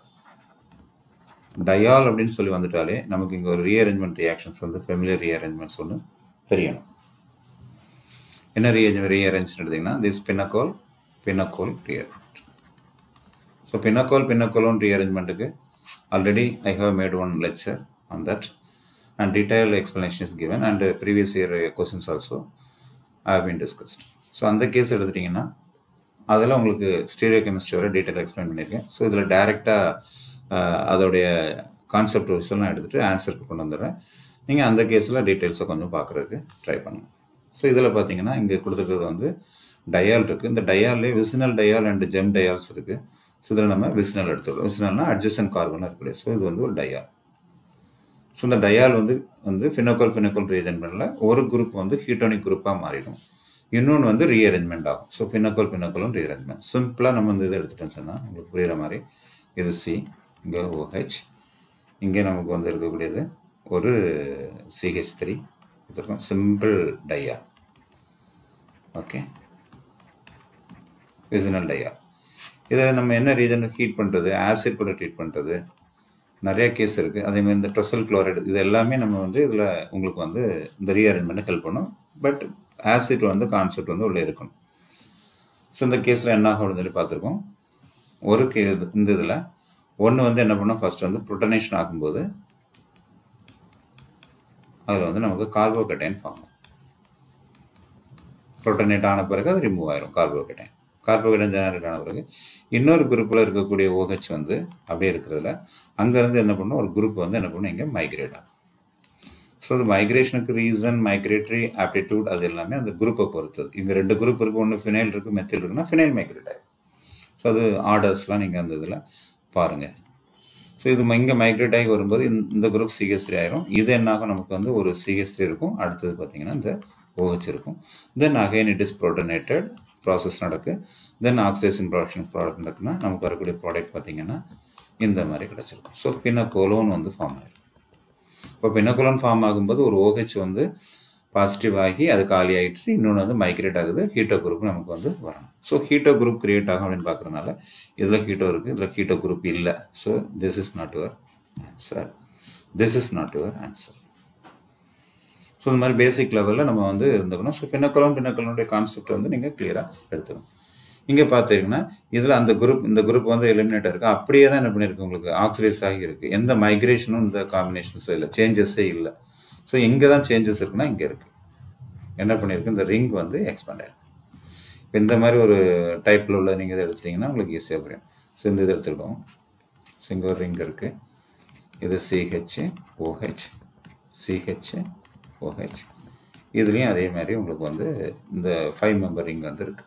டயால் அப்படின்னு சொல்லி வந்துட்டாலே நமக்கு இங்கே ஒரு ரீஅரேஞ்ச்மெண்ட் ரியாக்ஷன்ஸ் வந்து ஃபெமிலியர் ரீஅரேஞ்ச்மெண்ட்ஸ் ஒன்று தெரியணும் என்ன ரீஅரேஞ்ச் ரீஅரேஞ்ச் எடுத்திங்கன்னா this pinacol pinacol rearrange so pinacol pinacolone ரீஅரேஞ்ச்மெண்ட்டுக்கு already I have made one lecture on that and detail explanation is given and previous year questions also have been discussed so அந்த case எடுத்துட்டிங்கன்னா அதில் உங்களுக்கு stereochemistry வரை detail explain பண்ணியிருக்கேன் so இதில் டைரெக்டாக அதோடைய கான்செப்ட் விஷயம் நான் எடுத்துகிட்டு ஆன்சருக்கு கொண்டு வந்துடுறேன் நீங்கள் அந்த கேஸில் டீட்டெயில்ஸை கொஞ்சம் பார்க்குறதுக்கு ட்ரை பண்ணுங்கள் ஸோ இதில் பார்த்தீங்கன்னா இங்கே கொடுத்துருக்கிறது வந்து டயால் இருக்குது இந்த டயால்லே vicinal diol and gem diols இருக்குது ஸோ இதில் நம்ம விசினல் எடுத்துக்கிறோம் விசினல்னா அட்ஜஸ்டன் கார்பன் இருக்கக்கூடிய ஸோ இது வந்து ஒரு டயால் ஸோ இந்த டயால் வந்து வந்து ஃபினோக்கோல் ஃபினோக்கோல் ரீஅரேஞ்ச்மெண்ட்டில் ஒரு குரூப் வந்து ஹீட்டோனிக் குரூப்பாக மாறிடும் இன்னொன்று வந்து ரீஅரேஞ்ச்மெண்ட் ஆகும் ஸோ ஃபினோக்கோல் ஃபினோக்கோலும் ரீஅரேஞ்ச்மெண்ட் சிம்பிளாக நம்ம வந்து இதை எடுத்துட்டோம்னு சொன்னால் உங்களுக்கு புரிகிற மாதிரி இது சி இங்கே ஓஹெச் இங்கே நமக்கு வந்து இருக்கக்கூடியது ஒரு சிஹெச் த்ரீ இருக்கும் simple diol okay vicinal diol இதை நம்ம என்ன ரீசனுக்கு ஹீட் பண்ணுறது ஆசிட் கூட ட்ரீட் பண்ணுறது நிறைய கேஸ் இருக்குது அதேமாதிரி இந்த டொசல் குளோரைடு இது எல்லாமே நம்ம வந்து இதில் உங்களுக்கு வந்து இந்த ரீஅரேஞ்ச்மெண்ட்டை ஹெல்ப் பண்ணும் பட் ஆசிட் வந்து கான்செப்ட் வந்து உள்ளே இருக்கணும் ஸோ இந்த கேஸில் என்ன ஆகும் சொல்லி பார்த்துருக்கோம் ஒரு கே இந்த இதில் ஒன்று வந்து என்ன பண்ணோம் ஃபர்ஸ்ட் வந்து ப்ரொட்டனேஷன் ஆகும்போது அதில் வந்து நமக்கு கார்போகட்டைன் ஃபார்ம் ப்ரோட்டனேட் ஆன பிறகு அது ரிமூவ் ஆயிரும் கார்போகட்டைன் கார்போகட்டைன் ஜெனரேட் ஆன பிறகு இன்னொரு குரூப்பில் இருக்கக்கூடிய OH வந்து அப்படியே இருக்கிறதுல அங்கேருந்து என்ன பண்ணும் ஒரு குரூப் வந்து என்ன பண்ணும் இங்கே மைக்ரேட் ஆகும் ஸோ அது மைக்ரேஷனுக்கு ரீசன் மைக்ரேட்டரி ஆப்டிடியூட் அது எல்லாமே அந்த குரூப்பை பொறுத்தது இங்கே ரெண்டு குரூப் இருக்குது ஒன்று ஃபினைல் இருக்குது மெத்தில் இருக்குன்னா ஃபினைல் மைக்ரேட் ஆகும் ஸோ அது ஆர்டர்ஸ்லாம் நீங்கள் அந்த இதில் பாருங்கள் ஸோ இது இங்கே மைக்ரேட் ஆகி வரும்போது இந்த- இந்த குரூப் சிஎஸ் த்ரீ ஆயிரும் இது என்னாகும் நமக்கு வந்து ஒரு சிஎஸ் த்ரீ இருக்கும் அடுத்தது பார்த்தீங்கன்னா இந்த OH இருக்கும் then again it is protonated process நடக்கு தென் ஆக்சிடேஷன் ப்ரொடக்ஷன் ப்ராடக்ட் நடக்குன்னா நமக்கு வரக்கூடிய ப்ராடக்ட் பார்த்தீங்கன்னா இந்த மாதிரி கிடச்சிருக்கும் ஸோ பின்னக்கோலோன் வந்து ஃபார்ம் ஆயிரும் இப்போ பின்னக்கோலோன் ஃபார்ம் ஆகும்போது ஒரு OH வந்து பாசிட்டிவ் ஆகி அது காலி ஆயிடுச்சு இன்னொன்று வந்து மைக்ரேட் ஆகுது ஹீட்டோ குரூப் நமக்கு வந்து வரணும் ஸோ ஹீட்டோ குரூப் கிரியேட் ஆகும் அப்படின்னு பார்க்குறதுனால இதில் ஹீட்டோ இருக்குது இதில் ஹீட்டோ குரூப் இல்லை so this is not your answer this is not your answer so இந்த மாதிரி பேசிக் லெவலில் நம்ம வந்து இருந்துக்கணும் ஸோ பின்னக்கலம் பின்னக்கலனுடைய கான்செப்ட் வந்து நீங்கள் கிளியராக எடுத்துக்கணும் இங்கே பார்த்தீங்கன்னா இதில் அந்த குரூப் இந்த குரூப் வந்து எலிமினேட் இருக்கு அப்படியே தான் என்ன பண்ணியிருக்கு உங்களுக்கு ஆக்சிடைஸ் ஆகி இருக்கு எந்த மைக்ரேஷனும் இந்த காம்பினேஷன்ஸும் இல்லை சேஞ்சஸே இல்லை ஸோ எங்கே தான் சேஞ்சஸ் இருக்குன்னா இங்கே இருக்கு என்ன பண்ணியிருக்கு இந்த ரிங் வந்து எக்ஸ்பேண்ட் ஆயிருக்கு இப்போ இந்த மாதிரி ஒரு டைப்பில் உள்ள நீங்கள் இதை எடுத்துட்டீங்கன்னா உங்களுக்கு ஈஸியாக புரியும் ஸோ இந்த இதை எடுத்துக்கிட்டோம் ஸோ இங்கே ஒரு ரிங் இருக்குது இது சிஹெச் ஓஹெச் சிஹெச் ஓஹெச் இதுலேயும் அதே மாதிரி உங்களுக்கு வந்து இந்த ஃபைவ் மெம்பர் ரிங் வந்து இருக்குது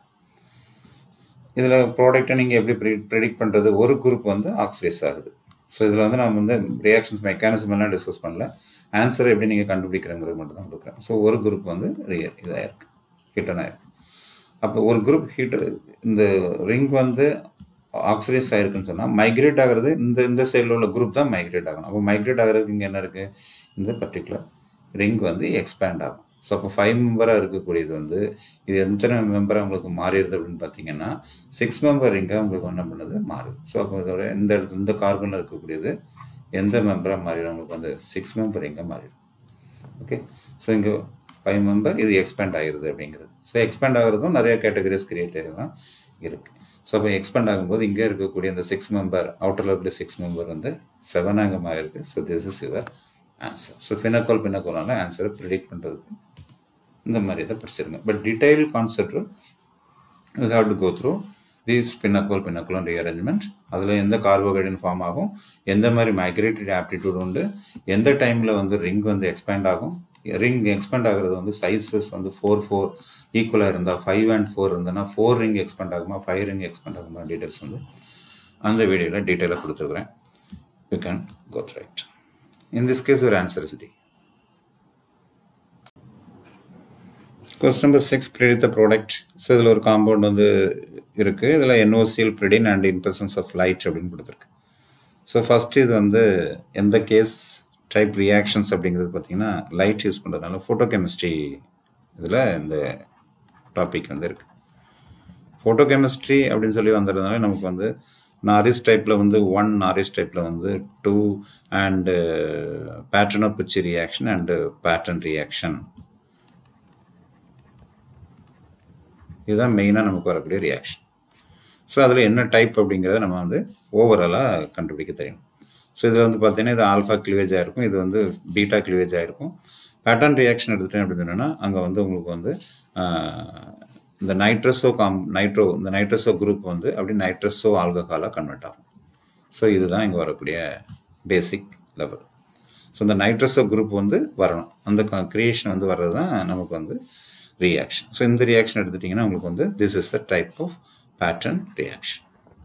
இதில் ப்ராடக்ட்டை நீங்கள் எப்படி ப்ரி ப்ரெடிக்ட் பண்ணுறது ஒரு குரூப் வந்து ஆக்சிடைஸ் ஆகுது ஸோ இதில் வந்து நம்ம வந்து ரியாக்ஷன்ஸ் மெக்கானிசம் எல்லாம் டிஸ்கஸ் பண்ணல ஆன்சரை எப்படி நீங்கள் கண்டுபிடிக்கிறங்கிறது மட்டும் தான் கொடுக்குறேன் ஸோ ஒரு குரூப் வந்து ரியல் இதாக இருக்குது ஹிட்டன் ஆயிருக்கு அப்போ ஒரு குரூப் ஹீட் இந்த ரிங் வந்து ஆக்சிடைஸ் ஆயிருக்குன்னு சொன்னால் மைக்ரேட் ஆகிறது இந்த இந்த சைடில் உள்ள குரூப் தான் மைக்ரேட் ஆகணும் அப்போ மைக்ரேட் ஆகிறதுக்கு இங்கே என்ன இருக்குது இந்த பர்டிகுலர் ரிங் வந்து எக்ஸ்பேண்ட் ஆகும் ஸோ அப்போ ஃபைவ் மெம்பராக இருக்கக்கூடியது வந்து இது எத்தனை மெம்பராக உங்களுக்கு மாறிடுது அப்படின்னு பார்த்தீங்கன்னா சிக்ஸ் மெம்பர் ரிங்காக உங்களுக்கு என்ன பண்ணுது மாறுது ஸோ அப்போ இதோட இந்த இடத்துல இந்த கார்பனில் இருக்கக்கூடியது எந்த மெம்பராக மாறிடும் உங்களுக்கு வந்து சிக்ஸ் மெம்பர் ரிங்காக மாறிடும் ஓகே ஸோ இங்கே ஃபைவ் மெம்பர் இது எக்ஸ்பேண்ட் ஆகிருது அப்படிங்கிறது ஸோ எக்ஸ்பேண்ட் ஆகிறதும் நிறைய கேட்டகரிஸ் கிரியேட் ஆகிருலாம் இருக்குது ஸோ அப்போ எக்ஸ்பேண்ட் ஆகும்போது இங்கே இருக்கக்கூடிய இந்த சிக்ஸ் மெம்பர் அவுட்டரில் இருக்கக்கூடிய சிக்ஸ் மெம்பர் வந்து செவனாக இங்கே மாறி இருக்கு so this is your answer so pinacol பின்னக்கோலால் ஆன்சரை ப்ரிடிக்ட் பண்ணுறதுக்கு இந்த மாதிரி இதை படிச்சிருங்க but detail concept you have to go through the ஸ்பின்னக்கோல் பின்னக்கோல் ரீஅரேஞ்ச்மெண்ட் அதில் எந்த கார்போஹைட்ரேட் ஃபார்ம் ஆகும் எந்த மாதிரி மைக்ரேட்டரி ஆப்டிடியூட் உண்டு எந்த டைமில் வந்து ரிங் வந்து எக்ஸ்பேண்ட் ஆகும் ரிங் எக்ஸ்பேண்ட் ஆகுறது வந்து சைஸஸ் வந்து ஃபோர் ஃபோர் ஈக்குவலாக இருந்தால் ஃபைவ் அண்ட் ஃபோர் இருந்ததுன்னா ஃபோர் ரிங் எக்ஸ்பேண்ட் ஆகுமா ஃபைவ் ரிங் எக்ஸ்பேண்ட் ஆகுமா டீட்டெயில்ஸ் வந்து அந்த வீடியோவில் டீட்டெயிலாக கொடுத்துருக்குறேன் you can go right in this case ஒரு answer is D question number six predict the product so இதில் ஒரு காம்பவுண்ட் வந்து இருக்குது இதில் NOCl pyridine and in presence of light அப்படின்னு கொடுத்துருக்கு ஸோ ஃபஸ்ட்டு இது வந்து எந்த கேஸ் டைப் ரியாக்ஷன்ஸ் அப்படிங்கிறது பார்த்தீங்கன்னா லைட் யூஸ் பண்ணுறதுனால ஃபோட்டோ கெமிஸ்ட்ரி இதில் இந்த டாபிக் வந்து இருக்குது ஃபோட்டோ கெமிஸ்ட்ரி அப்படின்னு சொல்லி வந்ததுனால நமக்கு வந்து நாரிஸ் டைப்பில் வந்து ஒன் நாரிஸ் டைப்பில் வந்து two and Paterno Büchi reaction and Barton reaction இதுதான் மெயினாக நமக்கு வரக்கூடிய ரியாக்ஷன் ஸோ அதில் என்ன டைப் அப்படிங்கிறத நம்ம வந்து ஓவராலாக கண்டுபிடிக்க தெரியும் ஸோ இதில் வந்து பார்த்தீங்கன்னா இது ஆல்ஃபா கிளிவேஜாக இருக்கும் இது வந்து பீட்டா கிளிவேஜாக இருக்கும் பேட்டர்ன் ரியாக்ஷன் எடுத்துட்டேன் அப்படின்னு சொன்னோன்னா அங்கே வந்து உங்களுக்கு வந்து இந்த நைட்ரஸோ காம் நைட்ரோ இந்த நைட்ரஸோ குரூப் வந்து அப்படி நைட்ரஸோ ஆல்கஹாலாக கன்வெர்ட் ஆகும் ஸோ இதுதான் இங்கே வரக்கூடிய பேசிக் லெவல் ஸோ இந்த நைட்ரஸோ குரூப் வந்து வரணும் அந்த கிரியேஷன் வந்து வர்றது தான் நமக்கு வந்து ரியாக்ஷன் ஸோ இந்த ரியாக்ஷன் எடுத்துட்டிங்கன்னா உங்களுக்கு வந்து this is the type of Barton reaction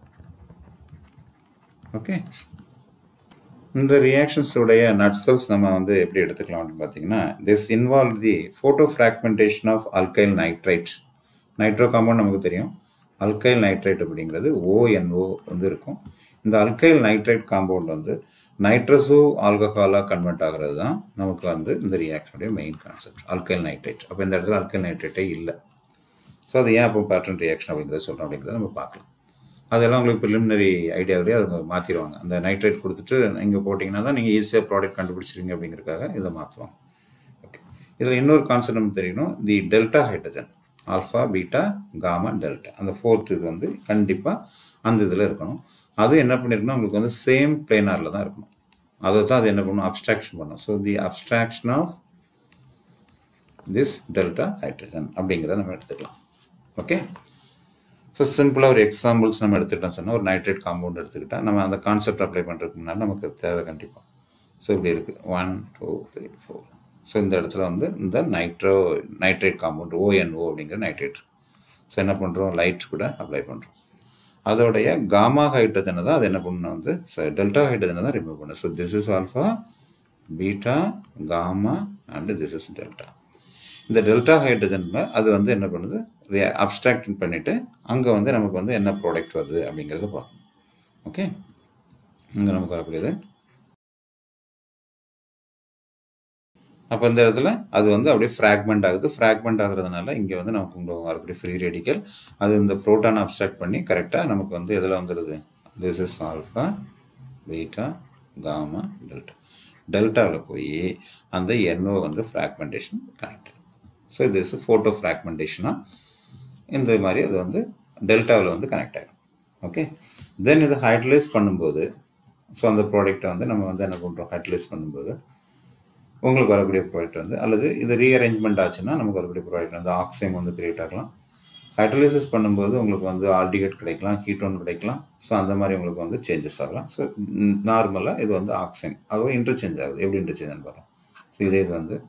okay இந்த ரியாக்ஷன்ஸுடைய நட்சல்ஸ் நம்ம வந்து எப்படி எடுத்துக்கலாம் அப்படின்னு பார்த்தீங்கன்னா this involve the photo fragmentation of alkyl nitrite nitro compound நமக்கு தெரியும் அல்கைல் நைட்ரைட் அப்படிங்கிறது ஓஎன்ஓ வந்து இருக்கும் இந்த அல்கைல் நைட்ரைட் காம்பவுண்ட் வந்து நைட்ரஸோ ஆல்கஹாலாக கன்வெர்ட் ஆகிறது தான் நமக்கு வந்து இந்த ரியாக்ஷனுடைய மெயின் கான்செப்ட் அல்கைல் நைட்ரேட் அப்போ இந்த இடத்துல அல்கைல் நைட்ரேட்டே இல்லை ஸோ அது ஏன் அப்போ பேட்டர்ன் ரியாக்ஷன் அப்படிங்கிறத சொல்கிறோம் அப்படிங்கிறத நம்ம பார்க்கலாம் அதெல்லாம் உங்களுக்கு ப்ரிலிமினரி ஐடியாவிலேயே அதை மாற்றிடுவாங்க அந்த நைட்ரேட் கொடுத்துட்டு இங்கே போட்டிங்கன்னா தான் நீங்கள் ஈஸியாக ப்ராடக்ட் கண்டுபிடிச்சிருங்க அப்படிங்கிறதுக்காக இதை மாற்றுவாங்க ஓகே இதில் இன்னொரு கான்செப்ட் நமக்கு தெரியணும் the delta hydrogen alpha beta gamma delta அந்த ஃபோர்த் இது வந்து கண்டிப்பாக அந்த இதில் இருக்கணும் அது என்ன பண்ணிருக்கணும் உங்களுக்கு வந்து சேம் பிளேனாரில் தான் இருக்கணும் அதை தான் அது என்ன பண்ணும் அப்ஸ்ட்ராக்ஷன் பண்ணும் so the abstraction of this delta hydrogen அப்படிங்கிறத நம்ம எடுத்துக்கலாம் ஓகே ஸோ சிம்பிளாக ஒரு எக்ஸாம்பிள்ஸ் நம்ம எடுத்துக்கிட்டோம் சொன்னால் ஒரு நைட்ரேட் காம்பவுண்ட் எடுத்துக்கிட்டால் நம்ம அந்த கான்செப்ட் அப்ளை பண்ணுறதுக்கு முன்னாடி நமக்கு தேவை கண்டிப்பாக ஸோ இப்படி இருக்குது one two three four so இந்த இடத்துல வந்து இந்த நைட்ரோ நைட்ரேட் காம்பவுண்ட் ஓஎன்ஓ அப்படிங்கிற நைட்ரேட் ஸோ என்ன பண்ணுறோம் லைட் கூட அப்ளை பண்ணுறோம் அதோடைய காமா ஹைட்ரஜனை தான் அது என்ன பண்ணணும் வந்து டெல்டா ஹைட்ரஜனை தான் ரிமூவ் பண்ணும் so this is alpha beta gamma and this is delta இந்த டெல்டா ஹைட்ரஜனில் அது வந்து என்ன பண்ணுது அப்ஸ்ட்ராக்ட் பண்ணிவிட்டு அங்கே வந்து நமக்கு வந்து என்ன ப்ராடக்ட் வருது அப்படிங்கிறத பார்க்கணும் ஓகே இங்கே நமக்கு வரக்கூடியது அப்போ இந்த இடத்துல அது வந்து அப்படியே ஃப்ராக்மெண்ட் ஆகுது ஃப்ராக்மெண்ட் ஆகுறதுனால இங்கே வந்து நமக்கு இங்கே வரக்கூடிய ஃப்ரீ ரேடிக்கல் அது இந்த ப்ரோட்டானை அப்ஸ்ட்ராக்ட் பண்ணி கரெக்டாக நமக்கு வந்து எதில் வந்துடுது this is alpha beta gamma delta டெல்டாவில் போய் அந்த என்ஓ வந்து ஃப்ராக்மெண்டேஷன் கனெக்ட் ஸோ இது இஸ் ஃபோட்டோ ஃப்ராக்மெண்டேஷனாக இந்த மாதிரி அது வந்து டெல்டாவில் வந்து கனெக்ட் ஆகிடும் ஓகே தென் இது ஹைட்ரலைஸ் பண்ணும்போது ஸோ அந்த ப்ராடக்ட்டை வந்து நம்ம வந்து என்ன பண்ணுறோம் ஹைட்ரலைஸ் பண்ணும்போது உங்களுக்கு வரக்கூடிய ப்ராடக்ட் வந்து அல்லது இது ரீஅரேஞ்ச்மெண்ட் ஆச்சுன்னா நமக்கு வரக்கூடிய ப்ராடக்ட் வந்து ஆக்சைம் வந்து கிரியேட் ஆகலாம் ஹைட்ரலைசிஸ் பண்ணும்போது உங்களுக்கு வந்து ஆல்டிகேட் கிடைக்கலாம் கீட்டோன் கிடைக்கலாம் ஸோ அந்த மாதிரி உங்களுக்கு வந்து சேஞ்சஸ் ஆகலாம் ஸோ நார்மலாக இது வந்து ஆக்சைம் அதுவும் இன்டர்சேஞ்ச் ஆகுது எப்படி இன்டர்சேஞ்ச் பார்க்கலாம் ஸோ இதே இது வந்து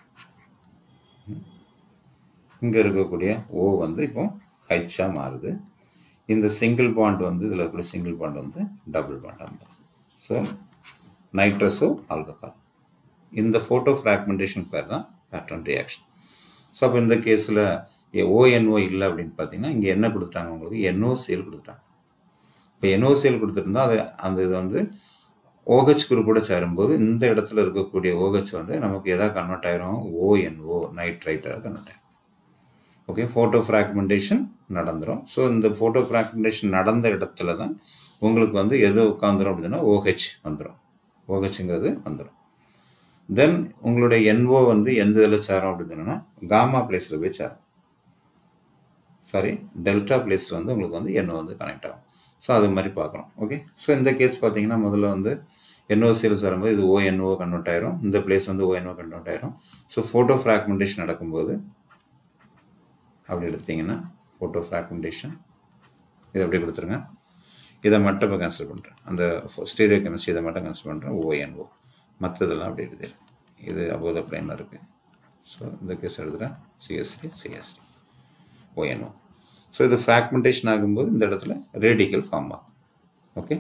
இங்கே இருக்கக்கூடிய ஓ வந்து இப்போ ஹைச்சாக மாறுது இந்த சிங்கிள் பாண்ட் வந்து இதில் இருக்கக்கூடிய சிங்கிள் பாண்ட் வந்து டபுள் பாண்ட் வந்து ஸோ நைட்ரஸோ ஆல்கஹால் இந்த ஃபோட்டோ ஃப்ராக்மெண்டேஷன் பேர் தான் பேட்டர்ன் ரியாக்ஷன் ஸோ அப்போ இந்த கேஸில் ஓஎன்ஓ இல்லை அப்படின்னு பார்த்தீங்கன்னா இங்கே என்ன கொடுத்துட்டாங்க உங்களுக்கு என்ஓசிஎல் கொடுத்துட்டாங்க இப்போ என்ஓசிஎல் கொடுத்துருந்தா அது அந்த இது வந்து ஓஹெச் குரூப்போட சேரும்போது இந்த இடத்துல இருக்கக்கூடிய ஓஹெச் வந்து நமக்கு எதாவது கன்வெர்ட் ஆயிரும் ஓஎன்ஓ நைட்ரைட்டாக கன்வெர்ட் ஆயிரும் ஓகே ஃபோட்டோ ஃப்ராக்மெண்டேஷன் நடந்துடும் ஸோ இந்த ஃபோட்டோ ஃப்ராக்மெண்டேஷன் நடந்த இடத்துல தான் உங்களுக்கு வந்து எது உட்காந்துரும் அப்படின்னா ஓஹெச் வந்துடும் ஓஹெச்ங்கிறது வந்துடும் தென் உங்களுடைய என்ஓ வந்து எந்த இதில் சேரும் அப்படின்னு சொன்னோன்னா காமா பிளேஸில் போய் சேரும் சாரி டெல்டா பிளேஸில் வந்து உங்களுக்கு வந்து என்ஓ வந்து கனெக்ட் ஆகும் ஸோ அது மாதிரி பார்க்கணும் ஓகே ஸோ இந்த கேஸ் பார்த்தீங்கன்னா முதல்ல வந்து என்ஓசிஎல் சேரும்போது இது ஓஎன்ஓ கன்வெர்ட் ஆயிரும் இந்த பிளேஸ் வந்து ஓஎன்ஓ கன்வெர்ட் ஆயிரும் ஸோ ஃபோட்டோ ஃப்ராக்மெண்டேஷன் நடக்கும்போது அப்படி எடுத்தீங்கன்னா ஃபோட்டோ ஃப்ராக்மெண்டேஷன் இதை அப்படியே கொடுத்துருங்க இதை மட்டும் இப்போ கேன்சல் பண்ணுறேன் அந்த ஸ்டீரியோ கெமிஸ்ட்ரி இதை மட்டும் கேன்சல் பண்ணுறேன் ஓஎன்ஓ மற்றதெல்லாம் அப்படி எழுதிடு இது அபோத பிளைனில் இருக்குது ஸோ இந்த கேஸ் எழுதுகிறேன் சிஎஸ்சி சிஎஸ்சி ஓஎன்ஓ ஸோ இது ஃப்ராக்மெண்டேஷன் ஆகும்போது இந்த இடத்துல ரேடிக்கல் ஃபார்ம் ஆகும் ஓகே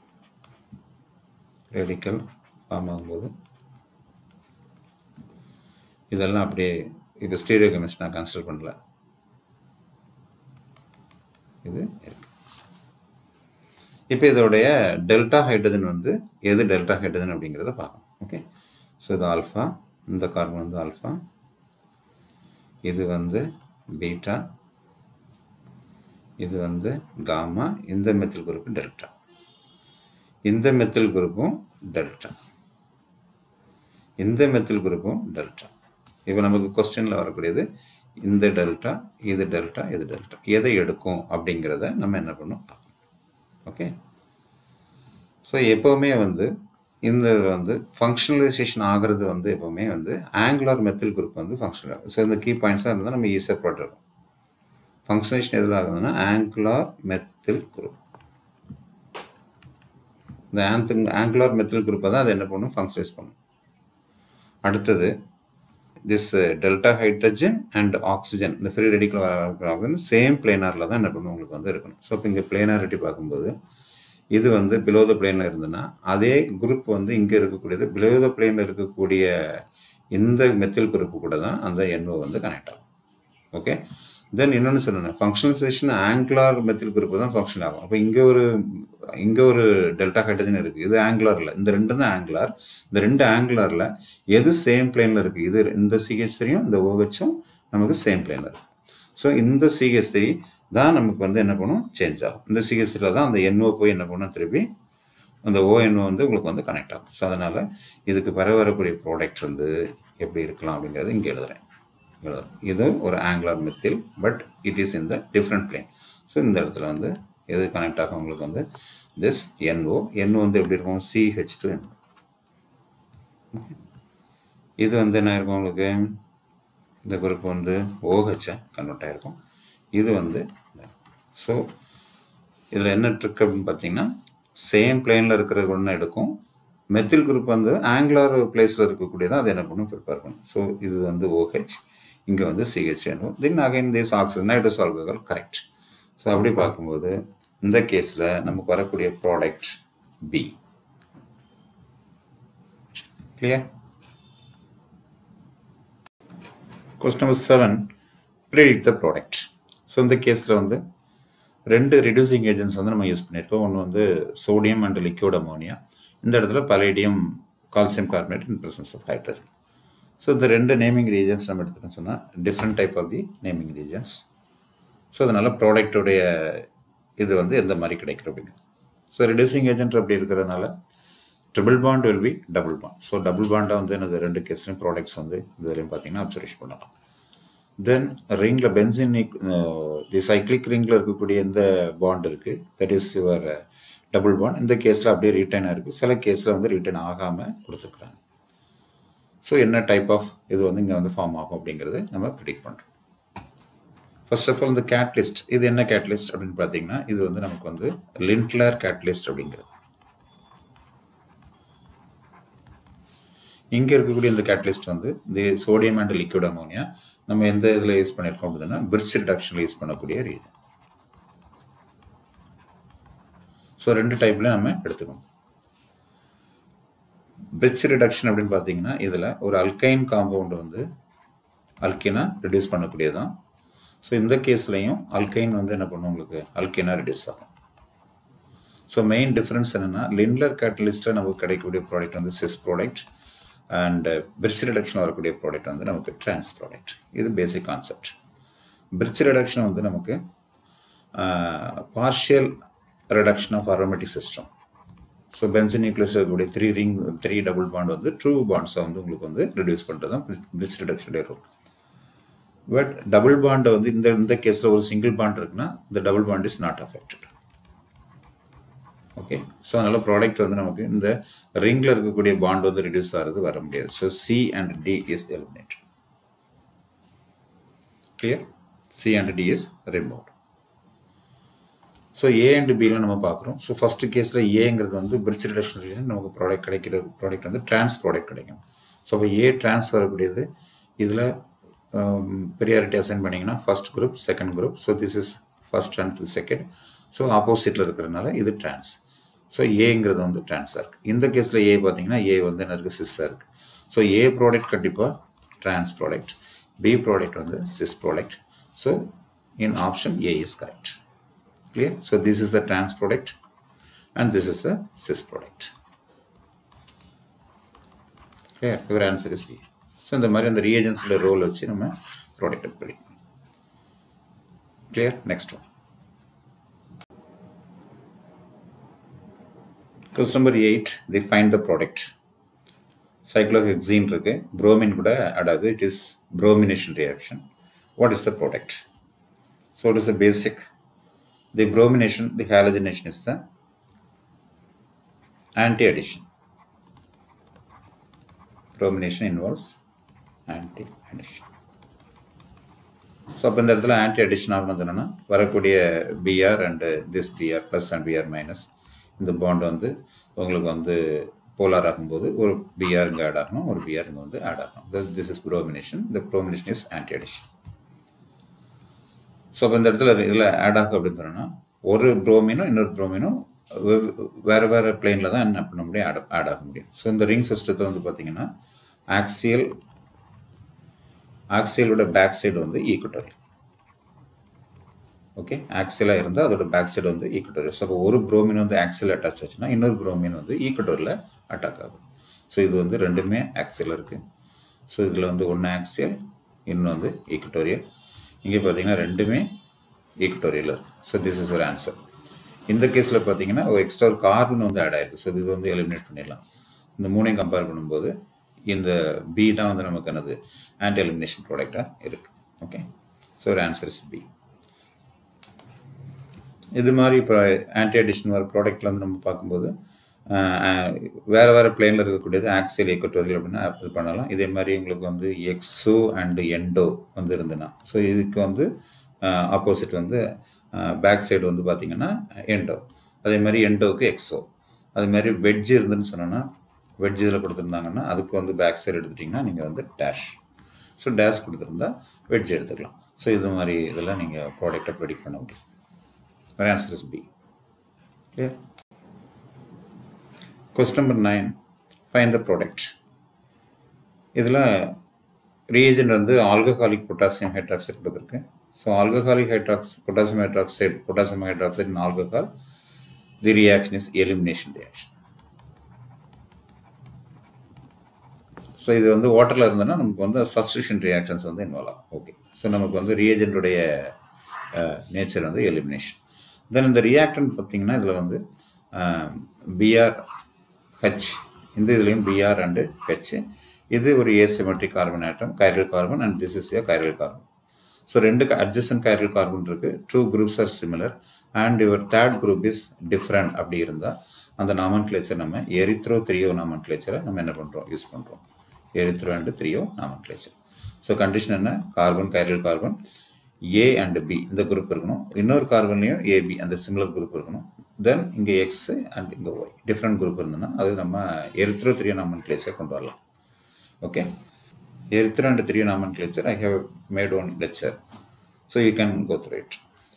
ரேடிக்கல் ஃபார்ம் ஆகும்போது இதெல்லாம் அப்படியே இப்போ ஸ்டீரியோ கெமிஸ்ட் நான் கன்சிடர் பண்ணல இது இருக்கு இப்போ இதோடைய டெல்டா ஹைட்ரஜன் வந்து எது டெல்டா ஹைட்ரஜன் அப்படிங்கிறத பார்க்கணும் ஓகே ஸோ இது ஆல்ஃபா இந்த கார்பன் வந்து ஆல்ஃபா இது வந்து பீட்டா இது வந்து காமா இந்த மெத்தில் குரூப்பு டெல்டா இந்த மெத்தில் குரூப்பும் டெல்டா இந்த மெத்தில் குரூப்பும் டெல்டா இப்போ நமக்கு கொஸ்டினில் வரக்கூடியது இந்த டெல்டா இது டெல்டா இது டெல்டா எதை எடுக்கும் அப்படிங்கிறத நம்ம என்ன பண்ணோம் ஓகே ஸோ எப்போவுமே வந்து இந்த வந்து ஃபங்க்ஷனலைசேஷன் ஆகிறது வந்து எப்போவுமே வந்து ஆங்குலர் மெத்தில் குரூப் வந்து ஃபங்க்ஷனல் ஆகும் ஸோ இந்த கீ பாயிண்ட்ஸாக இருந்தால் நம்ம ஈஸியாக போட்டுருக்கோம் ஃபங்க்ஷனேஷன் எதில் ஆகுதுன்னா ஆங்குலார் மெத்தில் குரூப் இந்த ஆந்து ஆங்குலார் மெத்தில் குரூப்பை தான் அது என்ன பண்ணும் ஃபங்க்ஷனைஸ் பண்ணும் அடுத்தது this delta hydrogen and oxygen இந்த ஃப்ரீ ரெடிக்கல் ஆக்சிஜன் சேம் பிளேனாரில் தான் என்ன பண்ணும் உங்களுக்கு வந்து இருக்கணும் ஸோ இப்போ இங்கே பிளேனாரிட்டி பார்க்கும்போது இது வந்து பிலோ த பிளேனில் இருந்ததுன்னா அதே குரூப் வந்து இங்கே இருக்கக்கூடியது பிலோ த பிளேனில் இருக்கக்கூடிய இந்த மெத்தில் குரூப்பு கூட தான் அந்த என்ஓ வந்து கனெக்ட் ஆகும் ஓகே தென் இன்னொன்று சொன்னேன் ஃபங்க்ஷனலைசேஷன் ஆங்குலார் மெத்தில் குரூப் தான் ஃபங்க்ஷன் ஆகும் அப்போ இங்கே ஒரு இங்கே ஒரு டெல்டா ஹைட்ரஜன் இருக்குது இது ஆங்குலாரில் இந்த ரெண்டு தான் ஆங்குலார் இந்த ரெண்டு ஆங்குலாரில் எது சேம் பிளேனில் இருக்குது இது இந்த சிஹெச் த்ரீயும் இந்த ஓஹெச்சும் நமக்கு சேம் பிளேனில் இருக்குது ஸோ இந்த சிஹெச் த்ரீ தான் நமக்கு வந்து என்ன பண்ணும் சேஞ்ச் ஆகும் இந்த சிஹெச் த்ரீல தான் அந்த என்ஓ போய் என்ன பண்ணும் திருப்பி அந்த ஓஎன்ஓ வந்து உங்களுக்கு வந்து கனெக்ட் ஆகும் ஸோ அதனால் இதுக்கு பிறகு வரக்கூடிய ப்ராடக்ட் வந்து எப்படி இருக்கலாம் அப்படிங்கிறது இங்கே எழுதுகிறேன் இது ஒரு angular methyl but it is in the different plane so இந்த இடத்துல வந்து எது கனெக்ட் ஆகும் உங்களுக்கு வந்து திஸ் என்ஓ என்ஓ வந்து எப்படி இருக்கும் சிஹெச் டு என்ஓ இது வந்து என்ன இருக்கும் உங்களுக்கு இந்த குரூப் வந்து ஓஹெச்சை கன்வெர்ட் ஆகிருக்கும் இது வந்து ஸோ இதில் என்ன ட்ரிக் அப்படின்னு பார்த்தீங்கன்னா சேம் பிளேனில் இருக்கிற ஒன்று எடுக்கும் மெத்தில் குரூப் வந்து ஆங்குலர் பிளேஸில் இருக்கக்கூடியதான் அது என்ன பண்ணும் ப்ரிப்பேர் பண்ணும் ஸோ இது வந்து ஓஹெச் இங்கே வந்து சிஹெச் வேணும் then again this oxygen nitrous alcohol correct so அப்படி பார்க்கும்போது இந்த கேஸில் நமக்கு வரக்கூடிய product B clear question number seven predict the product so இந்த கேஸில் வந்து ரெண்டு ரிடியூசிங் ஏஜென்ட்ஸ் வந்து நம்ம யூஸ் பண்ணியிருக்கோம் ஒன்று வந்து சோடியம் அண்ட் லிக்விட் அமோனியா இந்த இடத்துல palladium calcium carbonate in presence of hydrogen so இந்த ரெண்டு நேமிங் ரீஜன்ஸ் நம்ம எடுத்துகிட்டோம் சொன்னால் different type of the naming reagents so அதனால் ப்ராடக்டோடைய இது வந்து எந்த மாதிரி கிடைக்கும் அப்படிங்க ஸோ ரிடியூசிங் ஏஜென்ட் அப்படி இருக்கிறதுனால triple bond will be double bond so double பாண்டாக வந்து எனது ரெண்டு கேஸ்லையும் ப்ராடக்ட்ஸ் வந்து இதுலையும் பார்த்தீங்கன்னா அப்சர்வேஷன் பண்ணலாம் தென் ரிங்கில் பென்சின் தி சைக்ளிக் ரிங்கில் இருக்கக்கூடிய எந்த பாண்ட் இருக்குது that is your double bond இந்த கேஸில் அப்படியே ரீட்டைன் ஆகிருக்கு சில கேஸில் வந்து ரீட்டைன் ஆகாமல் கொடுத்துருக்குறாங்க ஸோ என்ன டைப் ஆஃப் இது வந்து இங்கே வந்து ஃபார்ம் ஆகும் அப்படிங்கிறது நம்ம ப்ரிடிக் பண்ணுறோம் ஃபர்ஸ்ட் ஆஃப் ஆல் இந்த கேட்லிஸ்ட் இது என்ன கேட்லிஸ்ட் அப்படின்னு பார்த்தீங்கன்னா இது வந்து நமக்கு வந்து லின்ட்லர் கேட்லிஸ்ட் அப்படிங்கிறது இங்கே இருக்கக்கூடிய இந்த கேட்லிஸ்ட் வந்து இந்த சோடியம் அண்ட் லிக்விட் அமோனியா நம்ம எந்த இதில் யூஸ் பண்ணியிருக்கோம் அப்படின்னா பிரிட்ஜ் ரிடக்ஷனில் யூஸ் பண்ணக்கூடிய ரீசன் ஸோ ரெண்டு டைப்பில் நம்ம எடுத்துக்கணும் பிரிட்ஜ் ரிடக்ஷன் அப்படின்னு பார்த்தீங்கன்னா இதில் ஒரு அல்கைன் காம்பவுண்ட் வந்து அல்கினா ரிடியூஸ் பண்ணக்கூடியதான் ஸோ இந்த கேஸ்லையும் அல்கைன் வந்து என்ன பண்ணும் உங்களுக்கு அல்கினா ரிடியூஸ் ஆகும் ஸோ மெயின் டிஃப்ரென்ஸ் என்னென்னா லின்லர் கேட்டலிஸ்ட்டில் நமக்கு கிடைக்கக்கூடிய ப்ராடக்ட் வந்து cis product and Birch reduction வரக்கூடிய ப்ராடக்ட் வந்து நமக்கு ட்ரான்ஸ் ப்ராடக்ட் இது பேசிக் கான்செப்ட் பிரிட்ஜ் ரிடக்ஷன் வந்து நமக்கு partial reduction of aromatic system so benzene nucleus இருக்கக்கூடிய three ring three double bond வந்து ட்ரூ பாண்ட்ஸை வந்து உங்களுக்கு வந்து ரெடியூஸ் பண்ணுறது தான் பிரிட்ஜ் ரிடக்ஷனுடைய ரோல் பட் டபுள் பாண்டை வந்து இந்த இந்த கேஸில் ஒரு சிங்கிள் பாண்ட் இருக்குன்னா இந்த double bond is not affected okay so அதனால் ப்ராடக்ட் வந்து நமக்கு இந்த ரிங்கில் இருக்கக்கூடிய பாண்ட் வந்து ரிடியூஸ் ஆகிறது வர முடியாது so C and D is eliminate clear C and D is remove so A and பியில் நம்ம பார்க்குறோம் ஸோ ஃபஸ்ட்டு கேஸில் ஏங்கிறது வந்து பிரிட்ஜ் ரிடக்ஷன் ரீசன் நமக்கு ப்ராடக்ட் கிடைக்கிற ப்ராடக்ட் வந்து டிரான்ஸ் ப்ராடக்ட் கிடைக்கும் ஸோ அப்போ ஏ டிரான்ஸ் வரக்கூடியது இதில் ப்ரியாரிட்டி அசைன் பண்ணிங்கன்னா first group second group so this is first and second so ஆப்போசிட்டில் இருக்கிறதுனால இது டிரான்ஸ் ஸோ ஏங்கிறது வந்து டிரான்ஸாக இருக்குது இந்த கேஸில் ஏ பார்த்தீங்கன்னா ஏ வந்து என்ன இருக்குது சிஸ்ஸாக இருக்குது ஸோ ஏ ப்ராடக்ட் கண்டிப்பாக டிரான்ஸ் ப்ராடக்ட் பி ப்ராடக்ட் வந்து cis product so in option A is correct clear so this is the trans product and this is the cis product clear your answer is C so இந்த மாதிரி அந்த reagents role வச்சு நம்ம product படிக்கணும் clear next one question number 8 they find the product cyclohexene இருக்கு bromine கூட அடாது it is bromination reaction what is the product so it is a basic the bromination, the halogenation is the anti-addition. Bromination involves anti-addition. So அப்போ இந்த இடத்துல anti addition ஆகணும் என்னன்னா வரக்கூடிய Br and this Br plus and Br minus இந்த bond வந்து உங்களுக்கு வந்து போலார் ஆகும்போது ஒரு பிஆர் இங்கே ஆட் ஆகணும் ஒரு பிஆர் இங்கே வந்து ஆட் ஆகணும் திஸ் இஸ் ப்ரோமினேஷன் இந்த bromination is anti addition so அப்போ இந்த இடத்துல இதில் ஆட் ஆகும் அப்படின்னு சொன்னோன்னா ஒரு ப்ரோமினும் இன்னொரு ப்ரோமினும் வேறு வேறு பிளேனில் தான் என்ன பண்ண முடியும் ஆட் ஆட் ஆக முடியும் ஸோ இந்த ரிங் சிஸ்டத்தை வந்து பார்த்தீங்கன்னா ஆக்சியல் ஆக்சியலோட பேக் சைடு வந்து ஈக்குவட்டோரியல் ஓகே ஆக்சியலாக இருந்தால் அதோட பேக் சைடு வந்து ஈக்குவட்டோரியல் ஸோ அப்போ ஒரு ப்ரோமின் வந்து ஆக்சியல் அட்டாச் ஆச்சுன்னா இன்னொரு ப்ரோமின் வந்து ஈக்குவட்டோரியில் அட்டாக் ஆகும் ஸோ இது வந்து ரெண்டுமே ஆக்சியல் இருக்குது ஸோ இதில் வந்து ஒன்று ஆக்சியல் இன்னும் வந்து ஈக்குவட்டோரியல் இங்கே பார்த்தீங்கன்னா ரெண்டுமே ஈக்குவட்டோரியல் இருக்குது ஸோ திஸ் இஸ் ஒரு ஆன்சர் இந்த கேஸில் பார்த்தீங்கன்னா ஒரு எக்ஸ்ட்ரா ஒரு கார்பன் வந்து ஆட் ஆயிருக்கு ஸோ இது வந்து எலிமினேட் பண்ணிடலாம் இந்த மூணையும் கம்பேர் பண்ணும்போது இந்த பி தான் வந்து நமக்கு என்னது ஆன்டி எலிமினேஷன் ப்ராடக்டாக இருக்குது ஓகே ஸோ ஒரு ஆன்சர் இஸ் பி இது மாதிரி இப்போ ஆன்டி அடிஷன் வர ப்ராடக்ட்டில் வந்து நம்ம பார்க்கும்போது வேறு வேறு பிளேனில் இருக்கக்கூடியது ஆக்சியல் ஈக்குவட்டோரியல் அப்படின்னா இது பண்ணலாம் இதே மாதிரி உங்களுக்கு வந்து எக்ஸோ அண்டு எண்டோ வந்து இருந்துன்னா ஸோ இதுக்கு வந்து ஆப்போசிட் வந்து பேக் சைடு வந்து பார்த்தீங்கன்னா எண்டோ அதே மாதிரி எண்டோவுக்கு எக்ஸோ அதே மாதிரி வெஜ் இருந்துன்னு சொன்னோன்னா வெஜ் இதில் கொடுத்துருந்தாங்கன்னா அதுக்கு வந்து பேக் சைடு எடுத்துட்டிங்கன்னா நீங்கள் வந்து டேஷ் ஸோ டேஷ் கொடுத்துருந்தா வெஜ் எடுத்துக்கலாம் ஸோ இது மாதிரி இதெல்லாம் நீங்கள் ப்ராடக்டை ப்ரெடிக்ட் பண்ண முடியும் வேறு answer is B clear question number nine find the product இதில் ரீஏஜென்ட் வந்து ஆல்கஹாலிக் பொட்டாசியம் ஹைட்ராக்சைடு கொடுத்துருக்கு ஸோ ஆல்கஹாலிக் ஹைட்ராக்ஸ் potassium hydroxide potassium hydroxide in alcohol the reaction is elimination reaction so இது வந்து வாட்டரில் இருந்ததுன்னா நமக்கு வந்து சப்ஸ்டியூஷன் ரியாக்ஷன்ஸ் வந்து இன்வால்வ் ஆகும் ஓகே ஸோ நமக்கு வந்து ரியேஜென்ட்டுடைய நேச்சர் வந்து எலிமினேஷன் தென் இந்த ரியாக்டன் பார்த்தீங்கன்னா இதில் வந்து பிஆர் ஹெச் இந்த இதுலேயும் பிஆர் அண்டு ஹெச் இது ஒரு asymmetric carbon atom chiral carbon and this is a chiral carbon so ரெண்டு அட்ஜஸ்டன் கைரல் கார்பன் இருக்குது two groups are similar and your third group is different அப்படி இருந்தால் அந்த நாமன் கிளேச்சர் நம்ம எரித்ரோ த்ரியோ நாமன் கிளேச்சரை நம்ம என்ன பண்ணுறோம் யூஸ் பண்ணுறோம் erythro and threo nomenclature so condition என்ன carbon chiral carbon A and B இந்த குரூப் இருக்கணும் இன்னொரு கார்பன்லேயும் ஏபி அந்த சிமிலர் குரூப் இருக்கணும் தென் இங்கே எக்ஸ் அண்ட் இங்கே ஒய் டிஃப்ரெண்ட் குரூப் இருந்ததுன்னா அது நம்ம எரித்ரோ த்ரியோ நாமன் கிளேச்சர் கொண்டு வரலாம் okay erythro and threo nomenclature I have made one lecture so you can go through it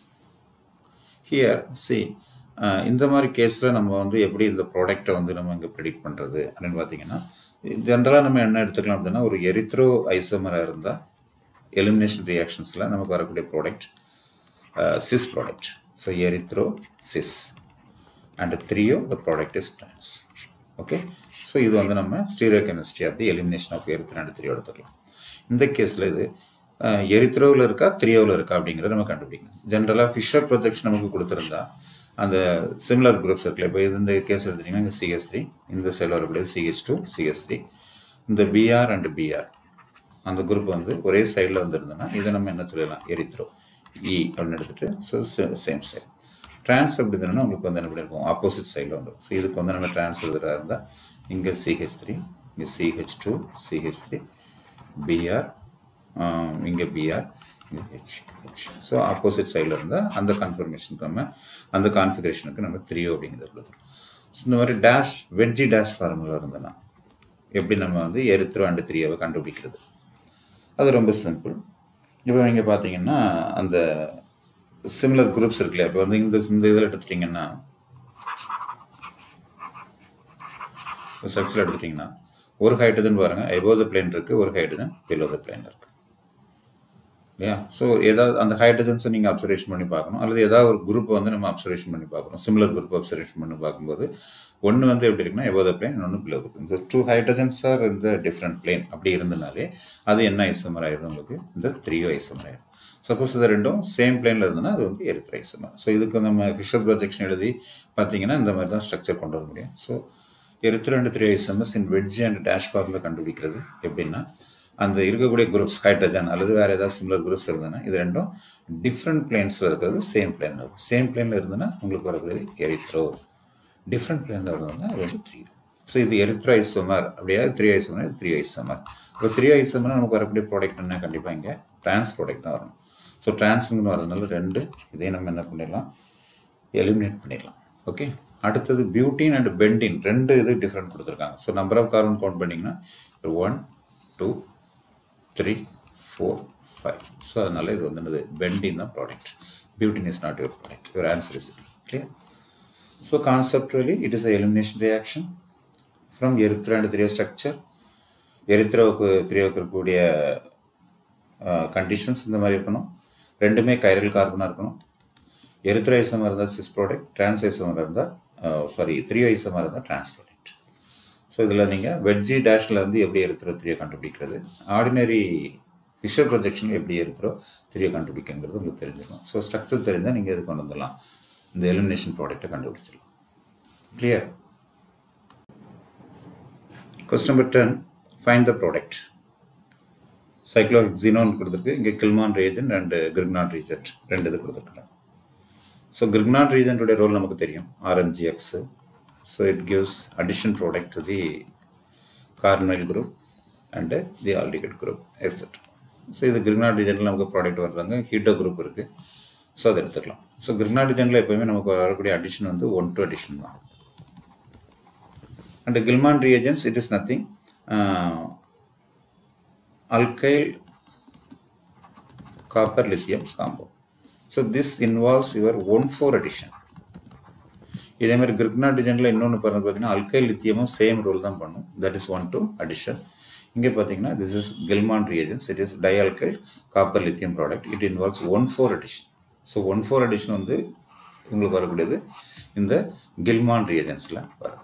here see இந்த மாதிரி கேஸில் நம்ம வந்து எப்படி இந்த ப்ராடக்டை வந்து நம்ம இங்கே ப்ரிடிக்ட் பண்ணுறது அப்படின்னு பார்த்தீங்கன்னா ஜென்ரலாக நம்ம என்ன எடுத்துக்கலாம் அப்படின்னா ஒரு எரித்ரோ ஐசோமராக இருந்தால் எலிமினேஷன் ரியாக்ஷன்ஸில் நமக்கு வரக்கூடிய product cis product so erythro cis and threo the product is trans okay so இது வந்து நம்ம stereo chemistry of the elimination of erythro and threo எடுத்துக்கலாம் இந்த கேஸில் இது எரித்ரோவில் இருக்கா த்ரீயோவில் இருக்கா அப்படிங்கிறத நம்ம கண்டுபிடிக்கணும் ஜென்ரலாக ஃபிஷர் ப்ரொஜெக்ஷன் நமக்கு கொடுத்துருந்தா அந்த சிமிலர் குரூப்ஸ் இருக்குல்ல இப்போ இது இந்த கேஸ் எடுத்துட்டிங்கன்னா இங்கே சிஎஸ் த்ரீ இந்த சைடில் வரக்கூடியது சிஹெச் டூ சிஎஸ் த்ரீ இந்த பிஆர் அண்ட் பிஆர் அந்த குரூப் வந்து ஒரே சைடில் வந்துருந்ததுன்னா இதை நம்ம என்ன சொல்லலாம் எரித்ரோ இ அப்படின்னு எடுத்துகிட்டு ஸோ சேம் சைட் ட்ரான்ஸ் அப்படி இருந்ததுன்னா உங்களுக்கு வந்து என்ன பண்ணியிருக்கோம் ஆப்போசிட் சைடில் வந்துடும் ஸோ இதுக்கு வந்து நம்ம ட்ரான்ஸ் எழுதுறதா இருந்தால் இங்கே சிஹெச் த்ரீ இங்கே CH two CH three Br இங்கே பிஆர் இங்கே ஹெச் ஹெச் ஸோ ஆப்போசிட் சைடில் இருந்தால் அந்த கன்ஃபர்மேஷனுக்கு நம்ம அந்த கான்ஃபிகரேஷனுக்கு நம்ம த்ரீயோ அப்படிங்கிறது கொடுத்துரும் ஸோ இந்த மாதிரி டேஷ் வெஜ்ஜி டேஷ் ஃபார்முலா இருந்ததுன்னா எப்படி நம்ம வந்து எரித்ரோ அண்டு த்ரீயோவை கண்டுபிடிக்கிறது அது ரொம்ப சிம்பிள் இப்போ நீங்கள் பார்த்தீங்கன்னா அந்த சிமிலர் குரூப்ஸ் இருக்கு இல்லையா இப்போ வந்து இந்த இந்த இதில் எடுத்துட்டிங்கன்னா ஸ்ட்ரக்சர் எடுத்துட்டிங்கன்னா ஒரு ஹைட்ரஜன் பாருங்கள் எபோ த பிளேன் இருக்குது ஒரு ஹைட்ரஜன் பிலோ த பிளேன் இருக்குது இல்லையா ஸோ ஏதாவது அந்த ஹைட்ரஜன்ஸை நீங்கள் அப்சர்வேஷன் பண்ணி பார்க்கணும் அல்லது ஏதாவது ஒரு குரூப்பை வந்து நம்ம அப்சர்வேஷன் பண்ணி பார்க்கணும் சிமிலர் குரூப் அப்சர்வேஷன் பண்ணி பார்க்கும்போது ஒன்று வந்து எப்படி இருக்குன்னா எபோ த பிளேன் இன்னொன்று below the plane so two hydrogens are இந்த டிஃப்ரெண்ட் பிளேன் அப்படி இருந்தனாலே அது என்ன ஐசமர் ஆயிரும் உங்களுக்கு இந்த த்ரீயோ ஐசமர் ஆயிரும் சப்போஸ் இது ரெண்டும் சேம் பிளேனில் இருந்ததுன்னா அது வந்து எரித்ர ஐசமர் ஸோ இதுக்கு நம்ம ஃபிஷர் ப்ரொஜெக்ஷன் எழுதி பார்த்தீங்கன்னா இந்த மாதிரி தான் ஸ்ட்ரக்சர் கொண்டு வர முடியும் so erythro and threo isomers in wedge and dash ஃபார்மில் கண்டுபிடிக்கிறது எப்படின்னா அந்த இருக்கக்கூடிய குரூப்ஸ் ஹைட்ரஜன் அல்லது வேறு ஏதாவது சிமிலர் குரூப்ஸ் இருந்ததுன்னா இது ரெண்டும் டிஃப்ரெண்ட் பிளேன்ஸில் இருக்கிறது சேம் பிளேனில் இருக்கும் சேம் பிளேனில் இருந்ததுன்னா உங்களுக்கு வரக்கூடியது எரித்ரோ டிஃப்ரெண்ட் பிளேனில் இருந்ததுன்னா அது வந்து த்ரீ ஸோ இது எரித்ரோ ஐசோமர் அப்படியே த்ரீ ஐசோமர் த்ரீ ஐசோமர் இப்போ த்ரீ ஐசோமர் நமக்கு வரக்கூடிய ப்ராடக்ட் என்ன கண்டிப்பாக இங்கே ட்ரான்ஸ் ப்ராடக்ட் தான் வரும் ஸோ டிரான்ஸுங்கன்னு வரதுனால ரெண்டு இதையும் நம்ம என்ன பண்ணிடலாம் எலிமினேட் பண்ணிடலாம் ஓகே அடுத்தது பியூட்டின் அண்ட் பெண்டின் ரெண்டு இது டிஃப்ரெண்ட் கொடுத்துருக்காங்க so number of carbon count பண்ணிங்கன்னா one two three four five so அதனால் இது வந்து என்னது பெண்டின் தான் product butene is not your product your answer is clear so conceptually it is a elimination reaction from erythro and threo structure எரித்ராவுக்கு த்ரீயோக்கு இருக்கக்கூடிய conditions இந்த மாதிரி இருக்கணும் ரெண்டுமே கைரல் கார்பனாக இருக்கணும் எரித்ரா ஐசமாக இருந்தால் சிஸ் ப்ராடக்ட் டிரான்ஸ் ஐசமாக இருந்தால் சாரி த்ரீ ஐசமாக இருந்தால் டிரான்ஸ் ப்ராடக்ட் ஸோ இதில் நீங்கள் வெட்ஜி டேஷில் வந்து எப்படி எரித்ரோ த்ரீயை கண்டுபிடிக்கிறது ஆர்டினரி ஃபிஷர் ப்ரொஜெக்ஷன் எப்படி எரித்ரோ த்ரீயை கண்டுபிடிக்கிறது உங்களுக்கு தெரிஞ்சிடும் ஸோ ஸ்ட்ரக்சர் தெரிஞ்சால் நீங்கள் இது கொண்டு வந்துடலாம் இந்த எலிமினேஷன் ப்ராடக்ட்டை கண்டுபிடிச்சிடலாம் clear question number ten find the product cyclohexenone கொடுத்துருக்கு இங்கே Gilman reagent and Grignard reagent ரெண்டு இது கொடுத்துருக்குறாங்க ஸோ கிரிக்னாட் ரீஜென்ட்டுடைய ரோல் நமக்கு தெரியும் RMGX so it gives addition product to the carbonyl group and the aldehyde group etcetera so இது Grignard ரீஜனில் நமக்கு ப்ராடக்ட் வர்றாங்க ஹீட்டோ குரூப் இருக்குது ஸோ அதை எடுத்துக்கலாம் ஸோ கிரிக்னாட் ரீஜனில் எப்போயுமே நமக்கு வரக்கூடிய அடிஷன் வந்து ஒன் டு அடிஷன் தான் and Gilman reagents it is nothing uh, alkyl copper lithium compound so this involves your 1,4 addition இதே மாதிரி கிரிக்னாட் டிஜனில் இன்னொன்று பாருங்க பார்த்தீங்கன்னா அல்கைல் லித்தியமும் சேம் ரோல் தான் பண்ணும் that is one two addition இங்கே பார்த்தீங்கன்னா this is Gilman reagents it is dialkyl copper lithium product it involves one four addition so one four addition வந்து உங்களுக்கு வரக்கூடியது இந்த கில்மான் ரியேஜன்ஸில் வரக்கூடியது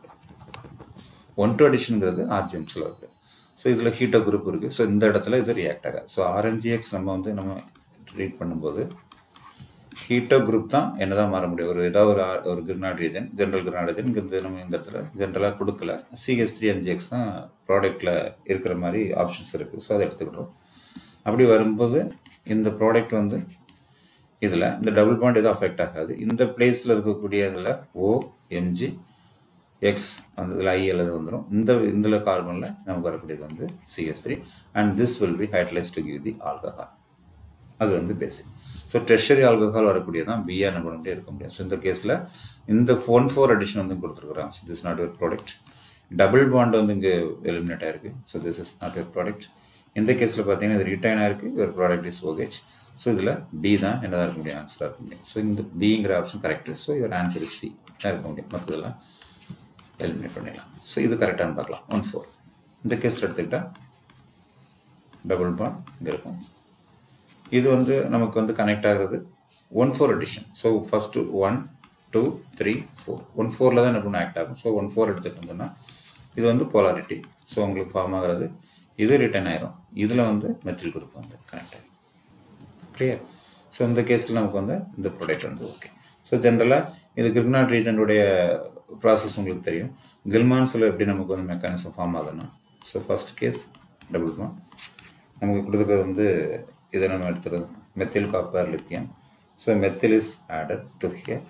ஒன் டூ அடிஷனுங்கிறது ஆர்ஜிஎம்ஸில் இருக்குது ஸோ இதில் ஹீட்டோ குரூப் இருக்குது ஸோ இந்த இடத்துல இது ரியாக்ட் ஆகாது ஸோ ஆர்எம்ஜிஎக்ஸ் நம்ம வந்து நம்ம ட்ரீட் பண்ணும்போது ஹீட்டோ குரூப் தான் என்ன தான் மாற முடியும் ஒரு ஏதாவது ஒரு ஆ- ஒரு Grignard reagent general Grignard reagent இங்கே வந்து நம்ம இந்த இடத்துல ஜென்ரலாக கொடுக்கல சிஎஸ் த்ரீ எம்ஜிஎக்ஸ் தான் ப்ராடக்ட்டில் இருக்கிற மாதிரி ஆப்ஷன்ஸ் இருக்குது ஸோ அதை எடுத்துக்கிட்டோம் அப்படி வரும்போது இந்த ப்ராடக்ட் வந்து இதில் இந்த டபுள் பாண்ட் எதுவும் அஃபெக்ட் ஆகாது இந்த பிளேஸில் இருக்கக்கூடிய இதில் ஓ எம்ஜி எக்ஸ் அந்த இதில் ஐ அல்லது வந்துடும் இந்த இதில் கார்பனில் நமக்கு வரக்கூடியது வந்து CS three and this will be hydrolysed to give the alcohol அது வந்து பேசிக் ஸோ டெஷரி ஆல்கஹால் வரக்கூடியதான் பிஆர் என்ன பண்ண முடியும் இருக்க முடியும் ஸோ இந்த கேஸில் இந்த ஃபோன் ஃபோர் அடிஷன் வந்து கொடுத்துருக்குறான் so this not your product double bond வந்து இங்கே எலிமினேட் ஆயிருக்கு so this is not your product இந்த கேஸில் பார்த்தீங்கன்னா இது ரிட்டைன் ஆயிருக்கு யுவர் ப்ராடக்ட் இஸ் ஓகேஜ் ஸோ இதில் டி தான் என்னதான் இருக்க முடியும் ஆன்சராக இருக்க முடியும் ஸோ இந்த பிங்கிற option correct so your answer is C தான் இருக்க முடியும் மற்றதெல்லாம் எலிமினேட் பண்ணிடலாம் ஸோ இது கரெக்டானு பார்க்கலாம் ஒன் ஃபோர் இந்த கேஸில் எடுத்துக்கிட்டால் டபுள் பாண்ட் இங்கே இருக்கும் இது வந்து நமக்கு வந்து கனெக்ட் ஆகுறது one four addition so first one two three four one ஃபோரில் தான் என்ன பண்ண ஆக்ட் ஆகும் ஸோ ஒன் ஃபோர் எடுத்துகிட்டு இருந்தோம்னா இது வந்து போலாரிட்டி ஸோ உங்களுக்கு ஃபார்ம் ஆகிறது இது ரிட்டர்ன் ஆயிரும் இதில் வந்து மெத்தில் குரூப் வந்து கனெக்ட் ஆகிடும் கிளியர் ஸோ இந்த கேஸில் நமக்கு வந்து இந்த ப்ராடக்ட் வந்து ஓகே ஸோ ஜென்ரலாக இது கிரிக்னாட் ரீஜனுடைய ப்ராசஸ் உங்களுக்கு தெரியும் கில்மான்ஸில் எப்படி நமக்கு வந்து மெக்கானிசம் ஃபார்ம் ஆகுதுன்னா so first case double bond நமக்கு கொடுத்துருக்கிறது வந்து இதை நம்ம எடுத்துறது methyl copper lithium so methyl is added to here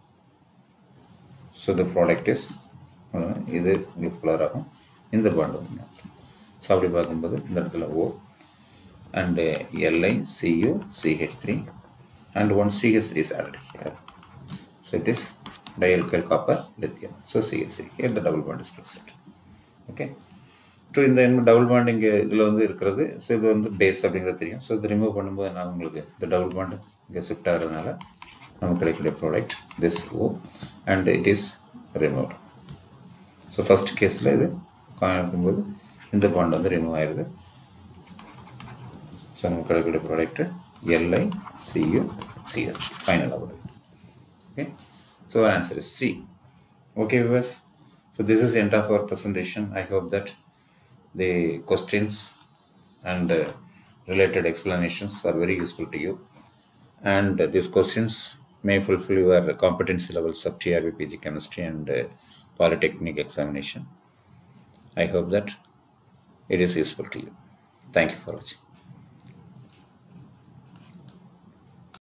so the product is இது உங்களுக்கு கலர் ஆகும் இந்த பாண்ட் வந்து ஸோ அப்படி பார்க்கும்போது இந்த இடத்துல O and uh, Li Cu CH3 and one CH3 is added here. So it is dialkyl copper lithium. So CH3 here the double bond is present. Okay. So இந்த double bond இங்கே இதில் வந்து இருக்கிறது so இது வந்து base அப்படிங்கிறது தெரியும் so இது ரிமூவ் பண்ணும்போது நான் உங்களுக்கு இந்த டபுள் பாண்ட் இங்கே ஷிஃப்ட் ஆகிறதுனால நமக்கு கிடைக்கக்கூடிய product this O and it is remove so first கேஸில் இது காணும்போது இந்த பாண்ட் வந்து ரிமூவ் ஆயிடுது ஸோ நமக்கு கிடைக்கக்கூடிய ப்ராடக்ட் எல்ஐ சியு சிஎஸ் ஃபைனலாக வருது okay so answer is C okay viewers so this is end of our presentation I hope that the questions and related explanations are very useful to you and uh, these questions may fulfill your competency levels of TRB PG chemistry and uh, polytechnic examination. I hope that it is useful to you. Thank you for watching.